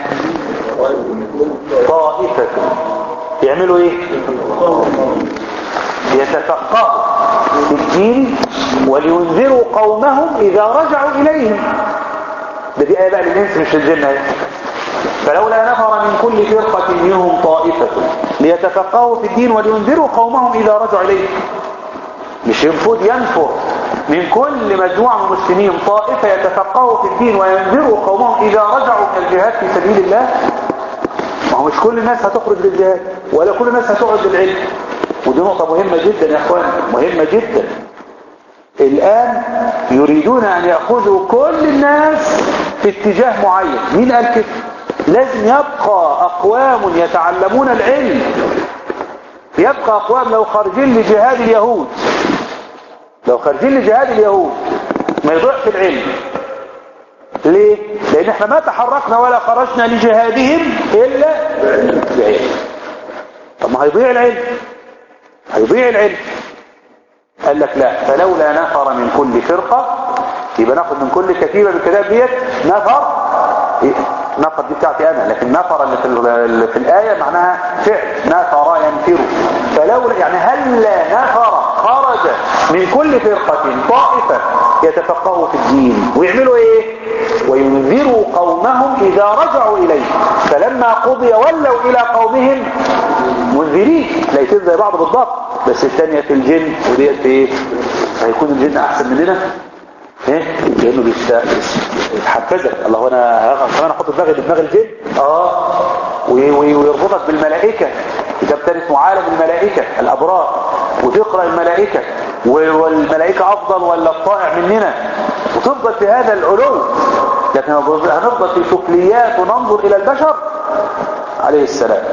[SPEAKER 2] طائفة يعملوا ايه يتفقهوا في الدين ولينذروا قومهم اذا رجعوا اليهم ده دي ايه بقى للانس مش الجنة فلولا نفر من كل فرقة منهم طائفة ليتفقهوا في الدين ولينذروا قومهم اذا رجعوا اليهم مش ينفذ ينفر من كل مجموعة من المسلمين طائفة يتفقهوا في الدين وينذروا قومهم إذا رجعوا من الجهاد في سبيل الله ما هو مش كل الناس هتخرج للجهاد ولا كل الناس هتقعد للعلم ودي نقطة مهمة جدا يا اخوان مهمة جدا الآن يريدون أن يأخذوا كل الناس في اتجاه معين مين قال كده لازم يبقى أقوام يتعلمون العلم يبقى أقوام لو خارجين لجهاد اليهود لو خارجين لجهاد اليهود ما يضيعش العلم ليه؟ لأن احنا ما تحركنا ولا خرجنا لجهادهم إلا بعلم طب ما هيضيع العلم هيضيع العلم قال لك لا فلولا نفر من كل فرقة يبقى ناخد من كل كتيبة من الكتاب ديت نفر نفر دي بتاعتي انا لكن نفر اللي في, ال- في الآية معناها فعل نفر ينفر فلولا يعني هلا نفر خرج من كل فرقة طائفة يتفقهوا في الدين ويعملوا ايه وينذروا قومهم اذا رجعوا اليه فلما قضي ولوا الى قومهم منذرين ليسين زي بعض بالضبط بس الثانية في الجن وديت في ايه هيكون الجن احسن مننا ايه لانه بيتحفزك الله هو انا كمان احط دماغي بدماغ الجن اه وي- وي- ويربطك بالملائكة كتاب تاني اسمه عالم الملائكة الابرار وتقرأ الملائكة و- والملائكة افضل ولا الطائع مننا وتفضل في هذا العلو لكن هنفضل في سفليات وننظر الى البشر عليه السلام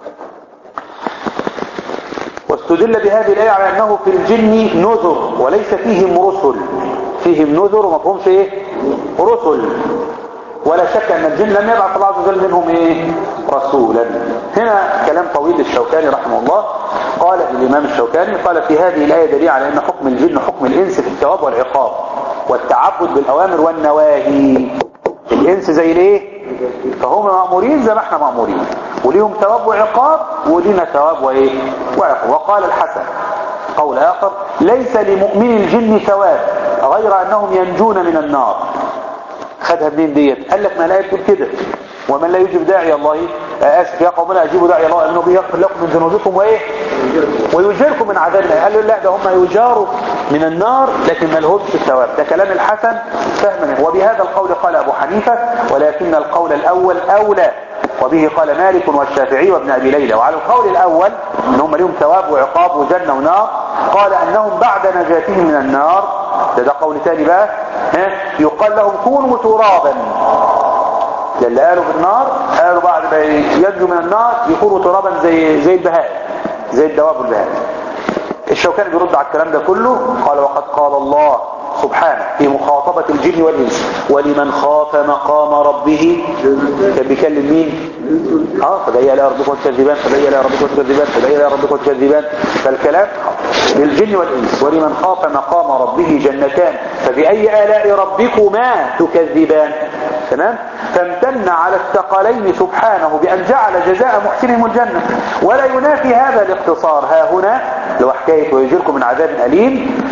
[SPEAKER 2] واستدل بهذه الآية على أنه في الجن نذر وليس فيهم رسل فيهم نذر ومفهومش إيه رسل ولا شك أن الجن لم يبعث الله عز وجل منهم إيه رسولا هنا كلام طويل الشوكاني رحمه الله قال الإمام الشوكاني قال في هذه الآية دليل على أن حكم الجن حكم الإنس في الثواب والعقاب والتعبد بالأوامر والنواهي الإنس زي الإيه فهم مأمورين زي ما احنا مأمورين وليهم ثواب وعقاب ولينا ثواب وايه وعقاب وقال الحسن قول آخر ليس لمؤمن الجن ثواب غير أنهم ينجون من النار خدها منين ديت قال لك ما لا يكون كده ومن لا يجيب داعي الله آه، اسف يا قوم لا اجيبوا داعي الله انه يغفر لكم من ذنوبكم وايه ويجيركم من عذاب النار قال له لا ده هم يجاروا من النار لكن ما لهمش الثواب ده كلام الحسن فهما وبهذا القول قال ابو حنيفه ولكن القول الاول اولى وبه قال مالك والشافعي وابن ابي ليلى وعلى القول الاول ان هم لهم ثواب وعقاب وجنه ونار قال انهم بعد نجاتهم من النار ده ده قول ثاني بقى ها يقال لهم كونوا ترابا ده اللي قالوا في النار قالوا بعد ما ينجوا من النار يكونوا ترابا زي زي البهائم زي الدواب والبهائم الشوكاني بيرد على الكلام ده كله قال وقد قال الله سبحانه في مخاطبة الجن والإنس ولمن خاف مقام ربه كان بيكلم مين اه فدعي الى ربكم وتكذبان فدعي الى ربكم وتكذبان فدعي الى ربكم وتكذبان فالكلام للجن والإنس ولمن خاف مقام ربه جنتان فبأي آلاء ربكما تكذبان تمام فامتن على الثقلين سبحانه بأن جعل جزاء محسنهم الجنة ولا ينافي هذا الاقتصار ها هنا لو حكاية ويجركم من عذاب أليم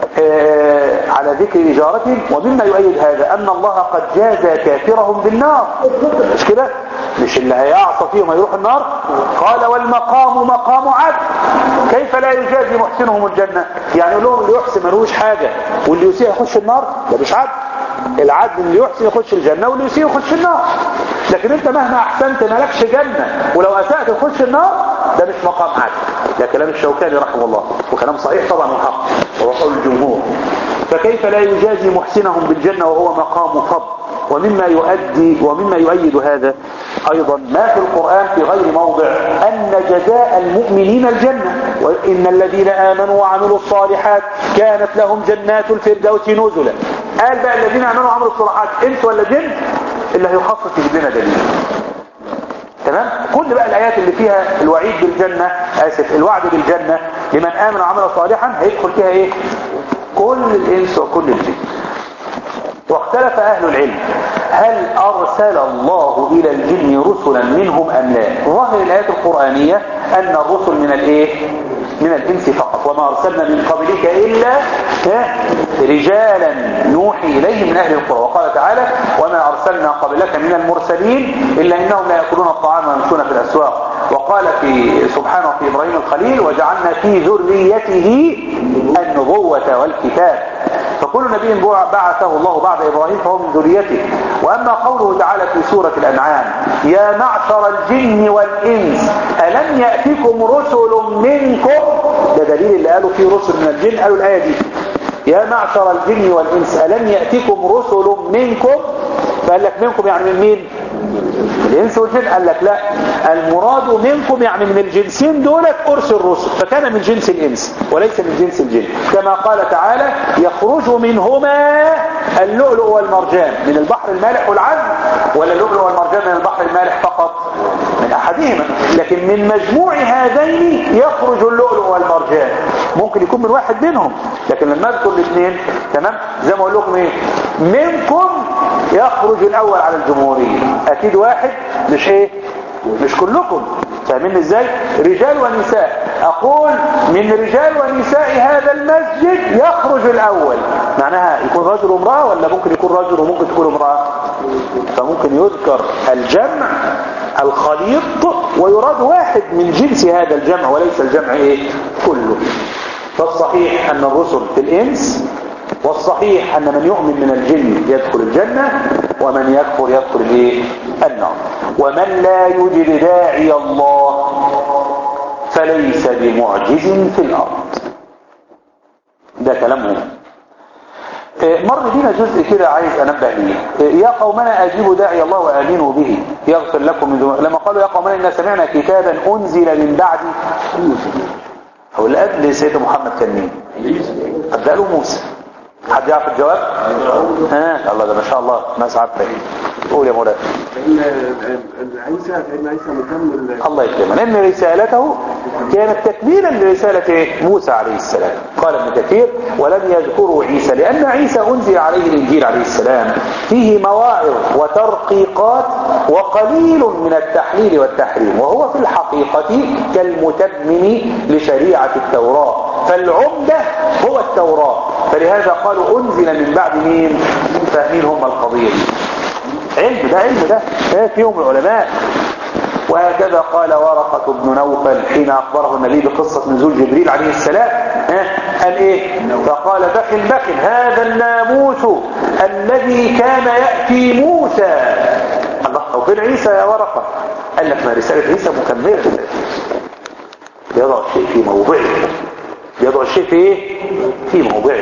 [SPEAKER 2] آه على ذكر إجارتهم ومما يؤيد هذا أن الله قد جاز كافرهم بالنار مش كده مش اللي هيعصى فيهم هيروح النار قال والمقام مقام عدل كيف لا يجازي محسنهم الجنة يعني يقول لهم اللي يحسن ملوش حاجة واللي يسيء يخش النار ده مش عدل العدل اللي يحسن يخش الجنة واللي يسيء يخش النار لكن انت مهما احسنت مالكش جنة ولو اسأت يخش النار ده مش مقام عدل ده كلام الشوكاني رحمه الله وكلام صحيح طبعا وحق وهو قول الجمهور فكيف لا يجازي محسنهم بالجنة وهو مقام فضل ومما يؤدي ومما يؤيد هذا أيضا ما في القرآن في غير موضع أن جزاء المؤمنين الجنة وإن الذين آمنوا وعملوا الصالحات كانت لهم جنات الفردوس نزلا قال بقى الذين آمنوا وعملوا الصالحات انت ولا جن اللي هيخصص يجيب لنا دليل تمام كل بقى الآيات اللي فيها الوعيد بالجنة آسف الوعد بالجنة لمن آمن وعمل صالحا هيدخل فيها ايه كل الإنس وكل الجن واختلف أهل العلم هل أرسل الله إلى الجن رسلا منهم أم لا ظاهر الآيات القرآنية أن الرسل من الإيه من الإنس فقط وما أرسلنا من قبلك إلا رجالا نوحي إليهم من أهل القرى وقال تعالى وما أرسلنا قبلك من المرسلين إلا إنهم لا يأكلون الطعام ويمشون في الأسواق وقال في سبحانه في إبراهيم الخليل وجعلنا في ذريته النبوة والكتاب فكل نبي بعثه الله بعد إبراهيم فهو من ذريته وأما قوله تعالى في سورة الأنعام يا معشر الجن والإنس ألم يأتكم رسل منكم ده دليل اللي قالوا فيه رسل من الجن قالوا الآية دي يا معشر الجن والإنس ألم يأتكم رسل منكم فقال لك منكم يعني من مين الإنس والجن قال لك لا المراد منكم يعني من الجنسين دولت أرسل الرسل فكان من جنس الإنس وليس من جنس الجن كما قال تعالى يخرج منهما اللؤلؤ والمرجان من البحر المالح والعذب ولا اللؤلؤ والمرجان من البحر المالح فقط من أحدهما لكن من مجموع هذين يخرج اللؤلؤ والمرجان ممكن يكون من واحد منهم لكن لما اذكر الاثنين تمام زي ما اقول لكم ايه منكم يخرج الاول على الجمهورية اكيد واحد مش ايه مش كلكم فاهمين ازاي رجال ونساء اقول من رجال ونساء هذا المسجد يخرج الاول معناها يكون رجل وامرأة ولا ممكن يكون رجل وممكن تكون امرأة فممكن يذكر الجمع الخليط ويراد واحد من جنس هذا الجمع وليس الجمع ايه كله فالصحيح ان الرسل في الانس والصحيح ان من يؤمن من الجن يدخل الجنة ومن يكفر يدخل الايه النار ومن لا يجب داعي الله فليس بمعجز في الارض ده كلامهم مر بينا جزء كده عايز انبه ليه يا قومنا اجيبوا داعي الله وامنوا به يغفر لكم من ذنوبكم لما قالوا يا قومنا ان سمعنا كتابا انزل من بعد هو اللي قبل سيدنا محمد كان مين قد قالوا موسى حد يعرف الجواب ها الله ده ما شاء الله ناس عارفه قول يا مولانا
[SPEAKER 3] عيسى سيدنا عيسى مكمل
[SPEAKER 2] الله يكرمه لان رسالته كانت تكميلا لرساله موسى عليه السلام قال ابن كثير ولم يذكروا عيسى لان عيسى انزل عليه الانجيل عليه السلام فيه مواعظ وترقيقات وقليل من التحليل والتحريم وهو في الحقيقه كالمتمم لشريعه التوراه فالعمده هو التوراه فلهذا قالوا انزل من بعد مين فاهمين هم القضيه علم ده علم ده ايه فيهم العلماء وهكذا قال ورقة بن نوفل حين أخبره النبي بقصة نزول جبريل عليه السلام اه قال إيه فقال بخ بخ هذا الناموس الذي كان يأتي موسى الله أو فين عيسى يا ورقة قال لك ما رسالة عيسى مكملة يضع الشيء في موضعه يضع الشيء في إيه في موضعه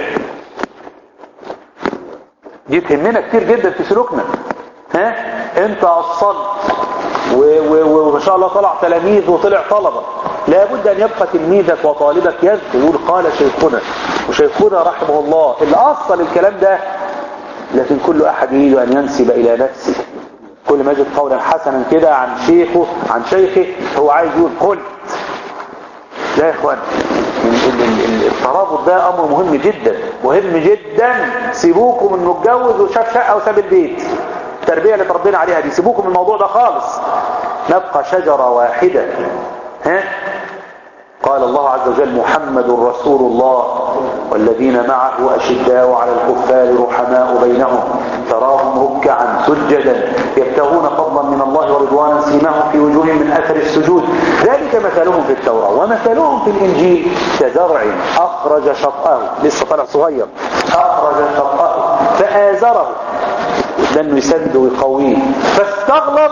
[SPEAKER 2] دي تهمنا كتير جدا في سلوكنا ها انت اصلت وما شاء الله طلع تلاميذ وطلع طلبة لابد ان يبقى تلميذك وطالبك يذكر يقول قال شيخنا وشيخنا رحمه الله اللي اصل الكلام ده لكن كل احد يريد ان ينسب الى نفسه كل ما يجد قولا حسنا كده عن شيخه عن شيخه هو عايز يقول قلت لا يا اخوان الترابط ده امر مهم جدا مهم جدا سيبوكم انه اتجوز وشاف شقه وساب البيت التربيه اللي تربينا عليها دي سيبوكم من الموضوع ده خالص نبقى شجره واحده ها قال الله عز وجل محمد رسول الله والذين معه أشداء على الكفار رحماء بينهم تراهم ركعا سجدا يبتغون فضلا من الله ورضوانا سيماهم في وجوههم من أثر السجود ذلك مثلهم في التوراة ومثلهم في الإنجيل كزرع أخرج شطأه لسه طلع صغير أخرج شطأه فآزره لأنه يسد ويقويه فاستغلظ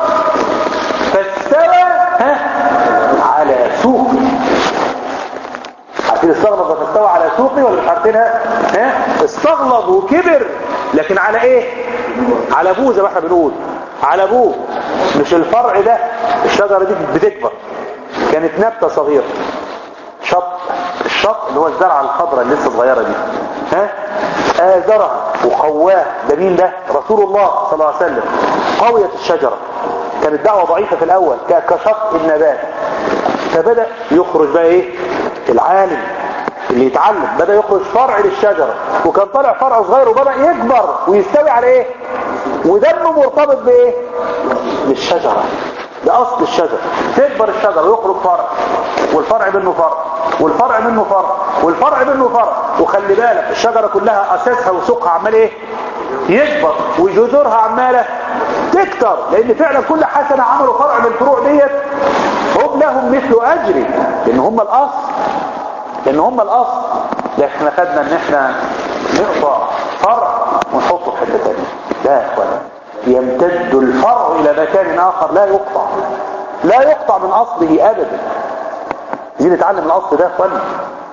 [SPEAKER 2] فاستوى ها على سوقه عارفين استغلظ فاستوى على سوقه ولا مش عارفينها ها استغلظ وكبر لكن على ايه على ابوه زي ما احنا بنقول على ابوه مش الفرع ده الشجره دي بتكبر كانت نبته صغيره شط الشط اللي هو الزرعه الخضراء اللي لسه صغيره دي ها آزرها وقواه ده مين ده رسول الله صلى الله عليه وسلم قوية الشجرة كانت دعوة ضعيفة في الأول كشط النبات فبدأ يخرج بقى ايه العالم اللي يتعلم بدأ يخرج فرع للشجرة وكان طالع فرع صغير وبدأ يكبر ويستوي على ايه ودمه مرتبط بايه بالشجرة ده اصل الشجرة تكبر الشجرة ويخرج فرع والفرع منه فرع والفرع منه فرع والفرع منه فرع وخلي بالك الشجرة كلها اساسها وسوقها عمال ايه يكبر وجذورها عمالة تكتر لان فعلا كل حسنة عملوا فرع من الفروع ديت هم لهم مثل اجري لان هم الاصل لان هم الاصل ده احنا خدنا ان احنا نقطع فرع ونحطه في حته ثانيه لا يا اخوانا يمتد الفرع الى مكان اخر لا يقطع لا يقطع من اصله ابدا عايزين نتعلم الاصل ده يا اخوانا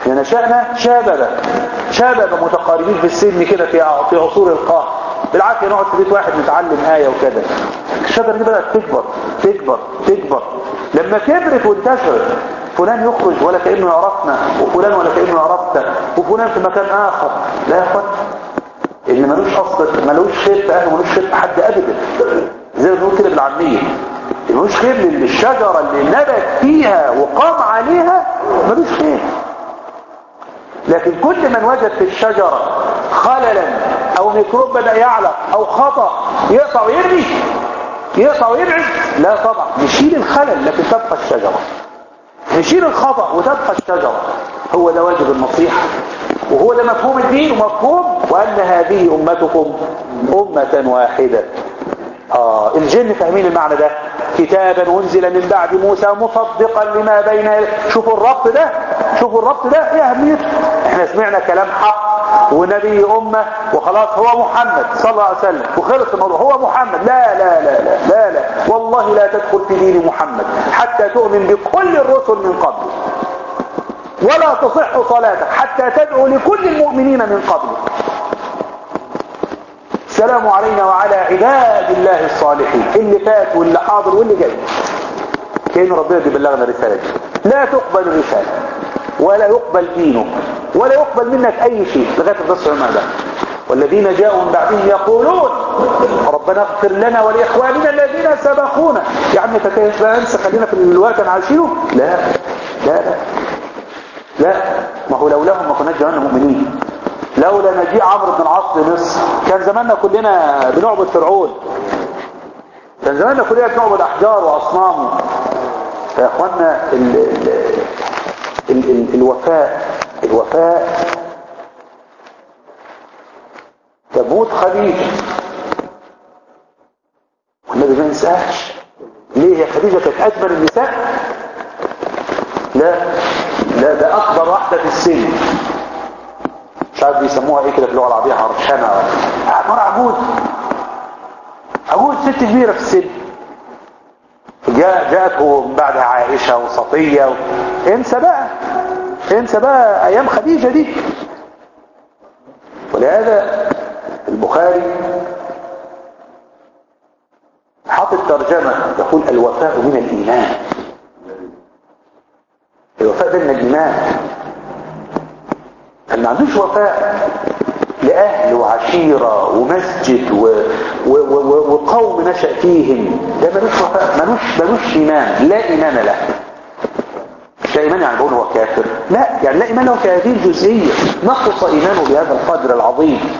[SPEAKER 2] احنا نشأنا شبابا شبابا متقاربين في السن كده في في عصور القهر بالعافية نقعد في بيت واحد نتعلم آية وكذا الشجرة دي بدأت تكبر تكبر تكبر لما كبرت وانتشرت فلان يخرج ولا كأنه يعرفنا وفلان ولا كأنه يعرفنا وفلان في مكان آخر لا يا اخوان اللي ملوش أصل ملوش خير في أهله ملوش خير في حد أبدا زي ما بنقول كده بالعامية ملوش خير للشجرة اللي نبت فيها وقام عليها ملوش خير لكن كل من وجد في الشجرة خللا او ميكروب بدأ يعلق او خطأ يقطع ويرمي يقطع ويبعد لا طبعا نشيل الخلل لكن تبقى الشجرة نشيل الخطأ وتبقى الشجرة هو ده واجب النصيحة وهو ده مفهوم الدين ومفهوم وأن هذه أمتكم أمة واحدة آه الجن فاهمين المعنى ده كتابا أنزل من بعد موسى مصدقا لما بين شوفوا الربط ده شوفوا الربط ده ايه أهميته احنا سمعنا كلام حق ونبي أمة وخلاص هو محمد صلى الله عليه وسلم وخلص الموضوع هو محمد لا لا لا لا لا, لا. والله لا تدخل في دين محمد حتى تؤمن بكل الرسل من قبل ولا تصح صلاتك حتى تدعو لكل المؤمنين من قبلك السلام علينا وعلى عباد الله الصالحين اللي فات واللي حاضر واللي جاي كأن ربنا بيبلغنا الرسالة دي لا تقبل الرسالة ولا يقبل دينك ولا يقبل منك أي شيء لغاية النصر ما ده والذين جاءوا من بعدهم يقولون ربنا اغفر لنا ولإخواننا الذين سبقونا يا عم تكيف بقى انسى خلينا في الوقت انا عايشينه لا لا لا لا ما هو لولاهم ما كناش جمعنا مؤمنين لولا مجيء عمرو بن العاص لمصر كان زماننا كلنا بنعبد فرعون كان زماننا كلنا بنعبد احجار واصنام يا اخوانا ال ال ال ال الوفاء الوفاء تموت خديجة والنبي ما ينساهاش ليه يا خديجة كانت أجمل النساء لا لا ده أكبر واحدة في السن مش عارف بيسموها ايه كده في اللغة العربية عرشانة ولا مرة عجوز عجوز ست كبيرة في السن جاء جاءته من بعدها عائشة وصفية و... انسى بقى انسى بقى ايام خديجة دي ولهذا البخاري حاطط ترجمة يقول الوفاء من الإيمان الوفاء ده من الإيمان اللي ما عندوش وفاء لأهل وعشيرة ومسجد و... و... و... وقوم نشأ فيهم ده ملوش وفاء ملوش, ملوش إيمان لا إيمان له لا إيمان يعني بقول هو كافر لا يعني لا إيمان له في هذه الجزئية نقص إيمانه بهذا القدر العظيم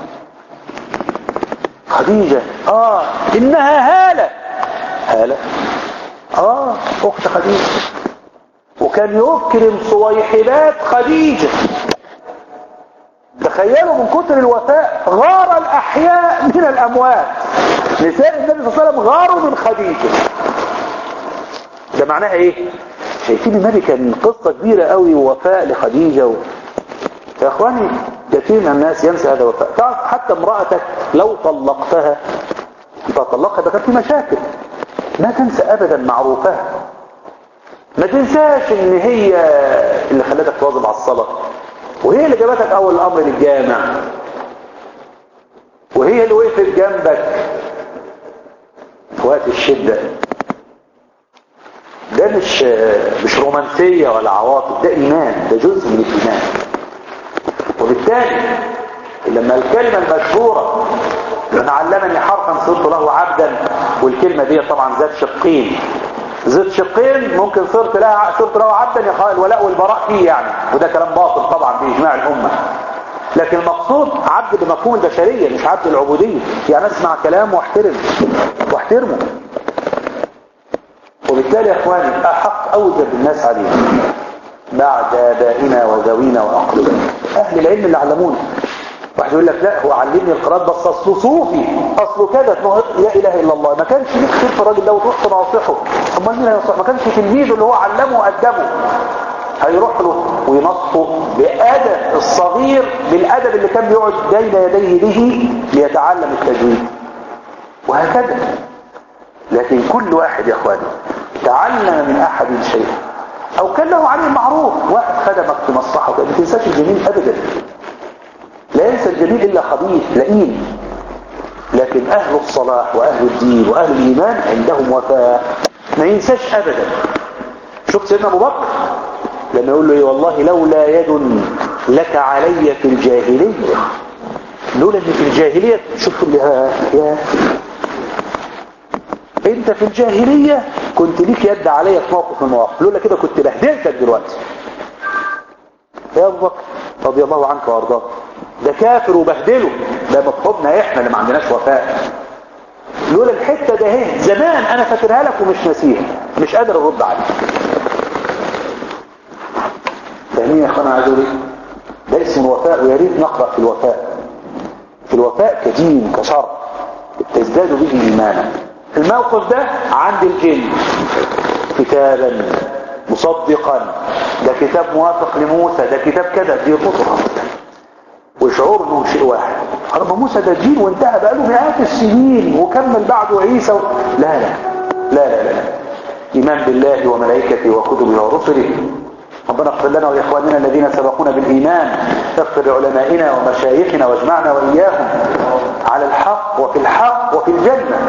[SPEAKER 2] خديجة آه إنها هالة هالة آه أخت خديجة وكان يكرم صويحبات خديجة تخيلوا من كتر الوفاء غار الأحياء من الأموات نساء النبي صلى الله عليه وسلم غاروا من خديجة ده معناها ايه شايفين النبي كان قصة كبيرة قوي ووفاء لخديجة و... يا اخواني كثير من الناس ينسى هذا الوفاء تعرف حتى امرأتك لو طلقتها انت طلقها ده كان في مشاكل ما تنسى ابدا معروفها ما تنساش ان هي اللي خلتك تواظب على الصلاة وهي اللي جابتك اول الامر للجامع وهي اللي وقفت جنبك في وقت الشدة ده مش مش رومانسية ولا عواطف ده ايمان ده جزء من الايمان وبالتالي لما الكلمة المشهورة لأن علمني حرفا صرت له عبدا والكلمة دي طبعا ذات شقين ذات شقين ممكن صرت لها صرت له عبدا يقال الولاء والبراء فيه يعني وده كلام باطل طبعا بإجماع الأمة لكن المقصود عبد بمفهوم البشرية مش عبد العبودية يعني اسمع كلام واحترم واحترمه وبالتالي يا اخواني احق اوجب الناس علينا بعد ابائنا وذوينا واقربائنا اهل العلم اللي علمونا واحد يقول لك لا هو علمني القراءات بس اصله صوفي اصله كذا لا اله الا الله ما كانش ليك خير في الراجل ده وتروح تناصحه امال مين هينصح ما كانش تلميذه اللي هو علمه وادبه هيروح له وينصحه بادب الصغير بالادب اللي كان بيقعد بين يديه به ليتعلم التجويد وهكذا لكن كل واحد يا اخواني تعلم من احد شيئا او كان له عليه معروف واحد خدمك في مصلحه وكده. ما تنساش الجميل ابدا لا ينسى الجميل الا خبيث لئيم لكن اهل الصلاح واهل الدين واهل الايمان عندهم وفاء ما ينساش ابدا شفت سيدنا ابو بكر لما يقول له ايه والله لولا يد لك علي في الجاهليه لولا ان في الجاهليه شوف اللي يا انت في الجاهليه كنت ليك يد عليا في موقف من المواقف لولا كده كنت بهدلتك دلوقتي يا ابو بكر رضي الله عنك وارضاك ده كافر وبهدله ده مفهومنا احنا اللي ما عندناش وفاء لولا الحته ده اهي زمان انا فاكرها لك ومش ناسيها مش قادر ارد عليك فاهمين يا اخوانا عايز اقول ايه ده اسم الوفاء ويا ريت نقرا في الوفاء في الوفاء كدين كشرط تزداد به ايمانا الموقف ده عند الجن كتابا مصدقا ده كتاب موافق لموسى ده كتاب كذا بيربطها وشعور انه شيء واحد رب موسى ده جيل وانتهى بقاله مئات السنين وكمل بعده عيسى و... لا لا لا لا لا لا ايمان بالله وملائكته وكتبه ورسله ربنا اغفر لنا ولاخواننا الذين سبقونا بالايمان اغفر لعلمائنا ومشايخنا واجمعنا واياهم على الحق وفي الحق وفي الجنه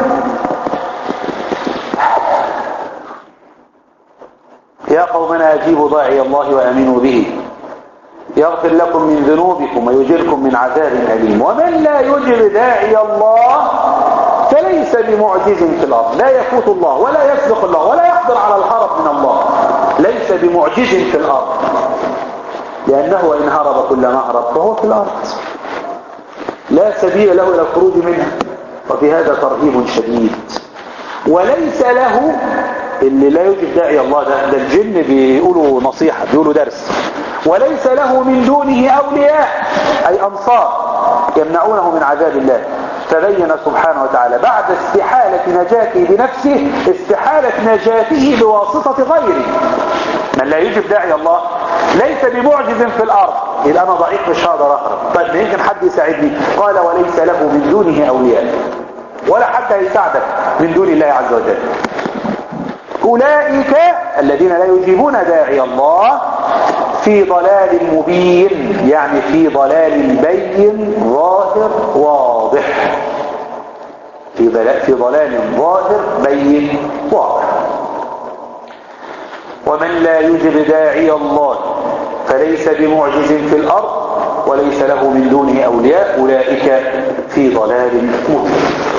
[SPEAKER 2] يا قومنا اجيبوا داعي الله وامنوا به يغفر لكم من ذنوبكم ويجركم من عذاب أليم ومن لا يجر داعي الله فليس بمعجز في الأرض لا يفوت الله ولا يسبق الله ولا يقدر على الهرب من الله ليس بمعجز في الأرض لأنه إن هرب كل ما هرب فهو في الأرض لا سبيل له إلى الخروج منها وفي هذا ترهيب شديد وليس له اللي لا يوجد داعي الله ده, ده الجن بيقولوا نصيحة بيقولوا درس وليس له من دونه أولياء أي أنصار يمنعونه من عذاب الله فبين سبحانه وتعالى بعد استحالة نجاته بنفسه استحالة نجاته بواسطة غيره من لا يجب داعي الله ليس بمعجز في الأرض إذا أنا ضعيف مش هقدر أخرج طيب يمكن حد يساعدني قال وليس له من دونه أولياء ولا حد هيساعدك من دون الله عز وجل أولئك الذين لا يجيبون داعي الله في ضلال مبين يعني في ضلال بين ظاهر واضح في ضلال, في ضلال ظاهر بين واضح ومن لا يجب داعي الله فليس بمعجز في الأرض وليس له من دونه أولياء أولئك في ضلال مبين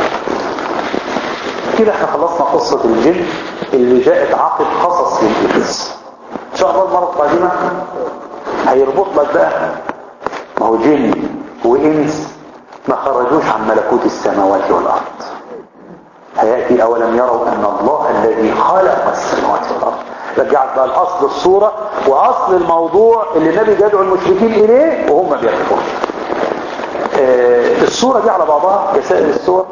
[SPEAKER 2] كده احنا خلصنا قصة الجن اللي جاءت عقب قصص للإنس ان شاء الله المرة القادمة هيربط لك بقى ما هو جن وإنس ما خرجوش عن ملكوت السماوات والأرض هيأتي أولم يروا أن الله الذي خلق السماوات والأرض رجعت بقى الأصل الصورة وأصل الموضوع اللي النبي يدعو المشركين إليه وهم بيكفرون آه الصورة دي على بعضها كسائر الصور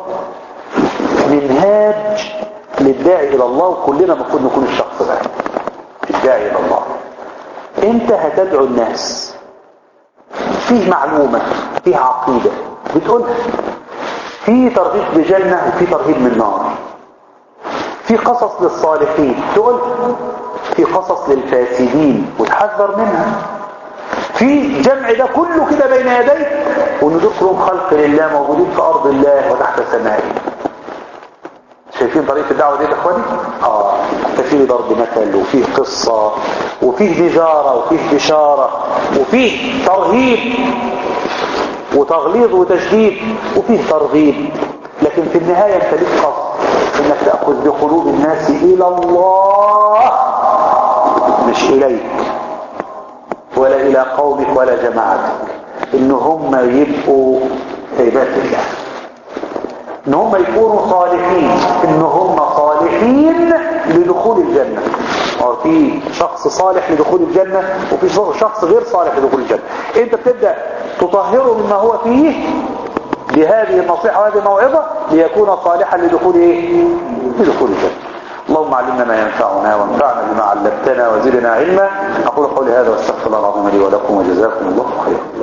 [SPEAKER 2] منهاج للداعي إلى الله وكلنا المفروض نكون الشخص ده الداعي إلى الله انت هتدعو الناس فيه معلومة فيه عقيدة بتقولها في ترغيب بجنة وفي ترهيب من نار في قصص للصالحين تقول في قصص للفاسدين وتحذر منها في جمع ده كله كده بين يديك وان دول كلهم خلق لله موجودين في ارض الله وتحت سمائه شايفين طريقة الدعوة دي يا اخواني اه فيه ضرب مثل وفيه قصة وفيه بجارة وفيه بشارة وفيه ترهيب وتغليظ وتشديد وفيه ترغيب لكن في النهاية انت ليك قصد انك تأخذ بقلوب الناس الى الله مش اليك ولا الى قومك ولا جماعتك ان هم يبقوا عباد الله ان هم يكونوا صالحين ان هم صالحين لدخول الجنة في شخص صالح لدخول الجنة وفي شخص غير صالح لدخول الجنة انت بتبدأ تطهره مما هو فيه بهذه النصيحة وهذه الموعظة ليكون صالحا لدخول ايه لدخول الجنة اللهم علمنا ما ينفعنا وانفعنا بما علمتنا وزدنا علما اقول قولي هذا واستغفر الله العظيم لي ولكم وجزاكم الله خيرا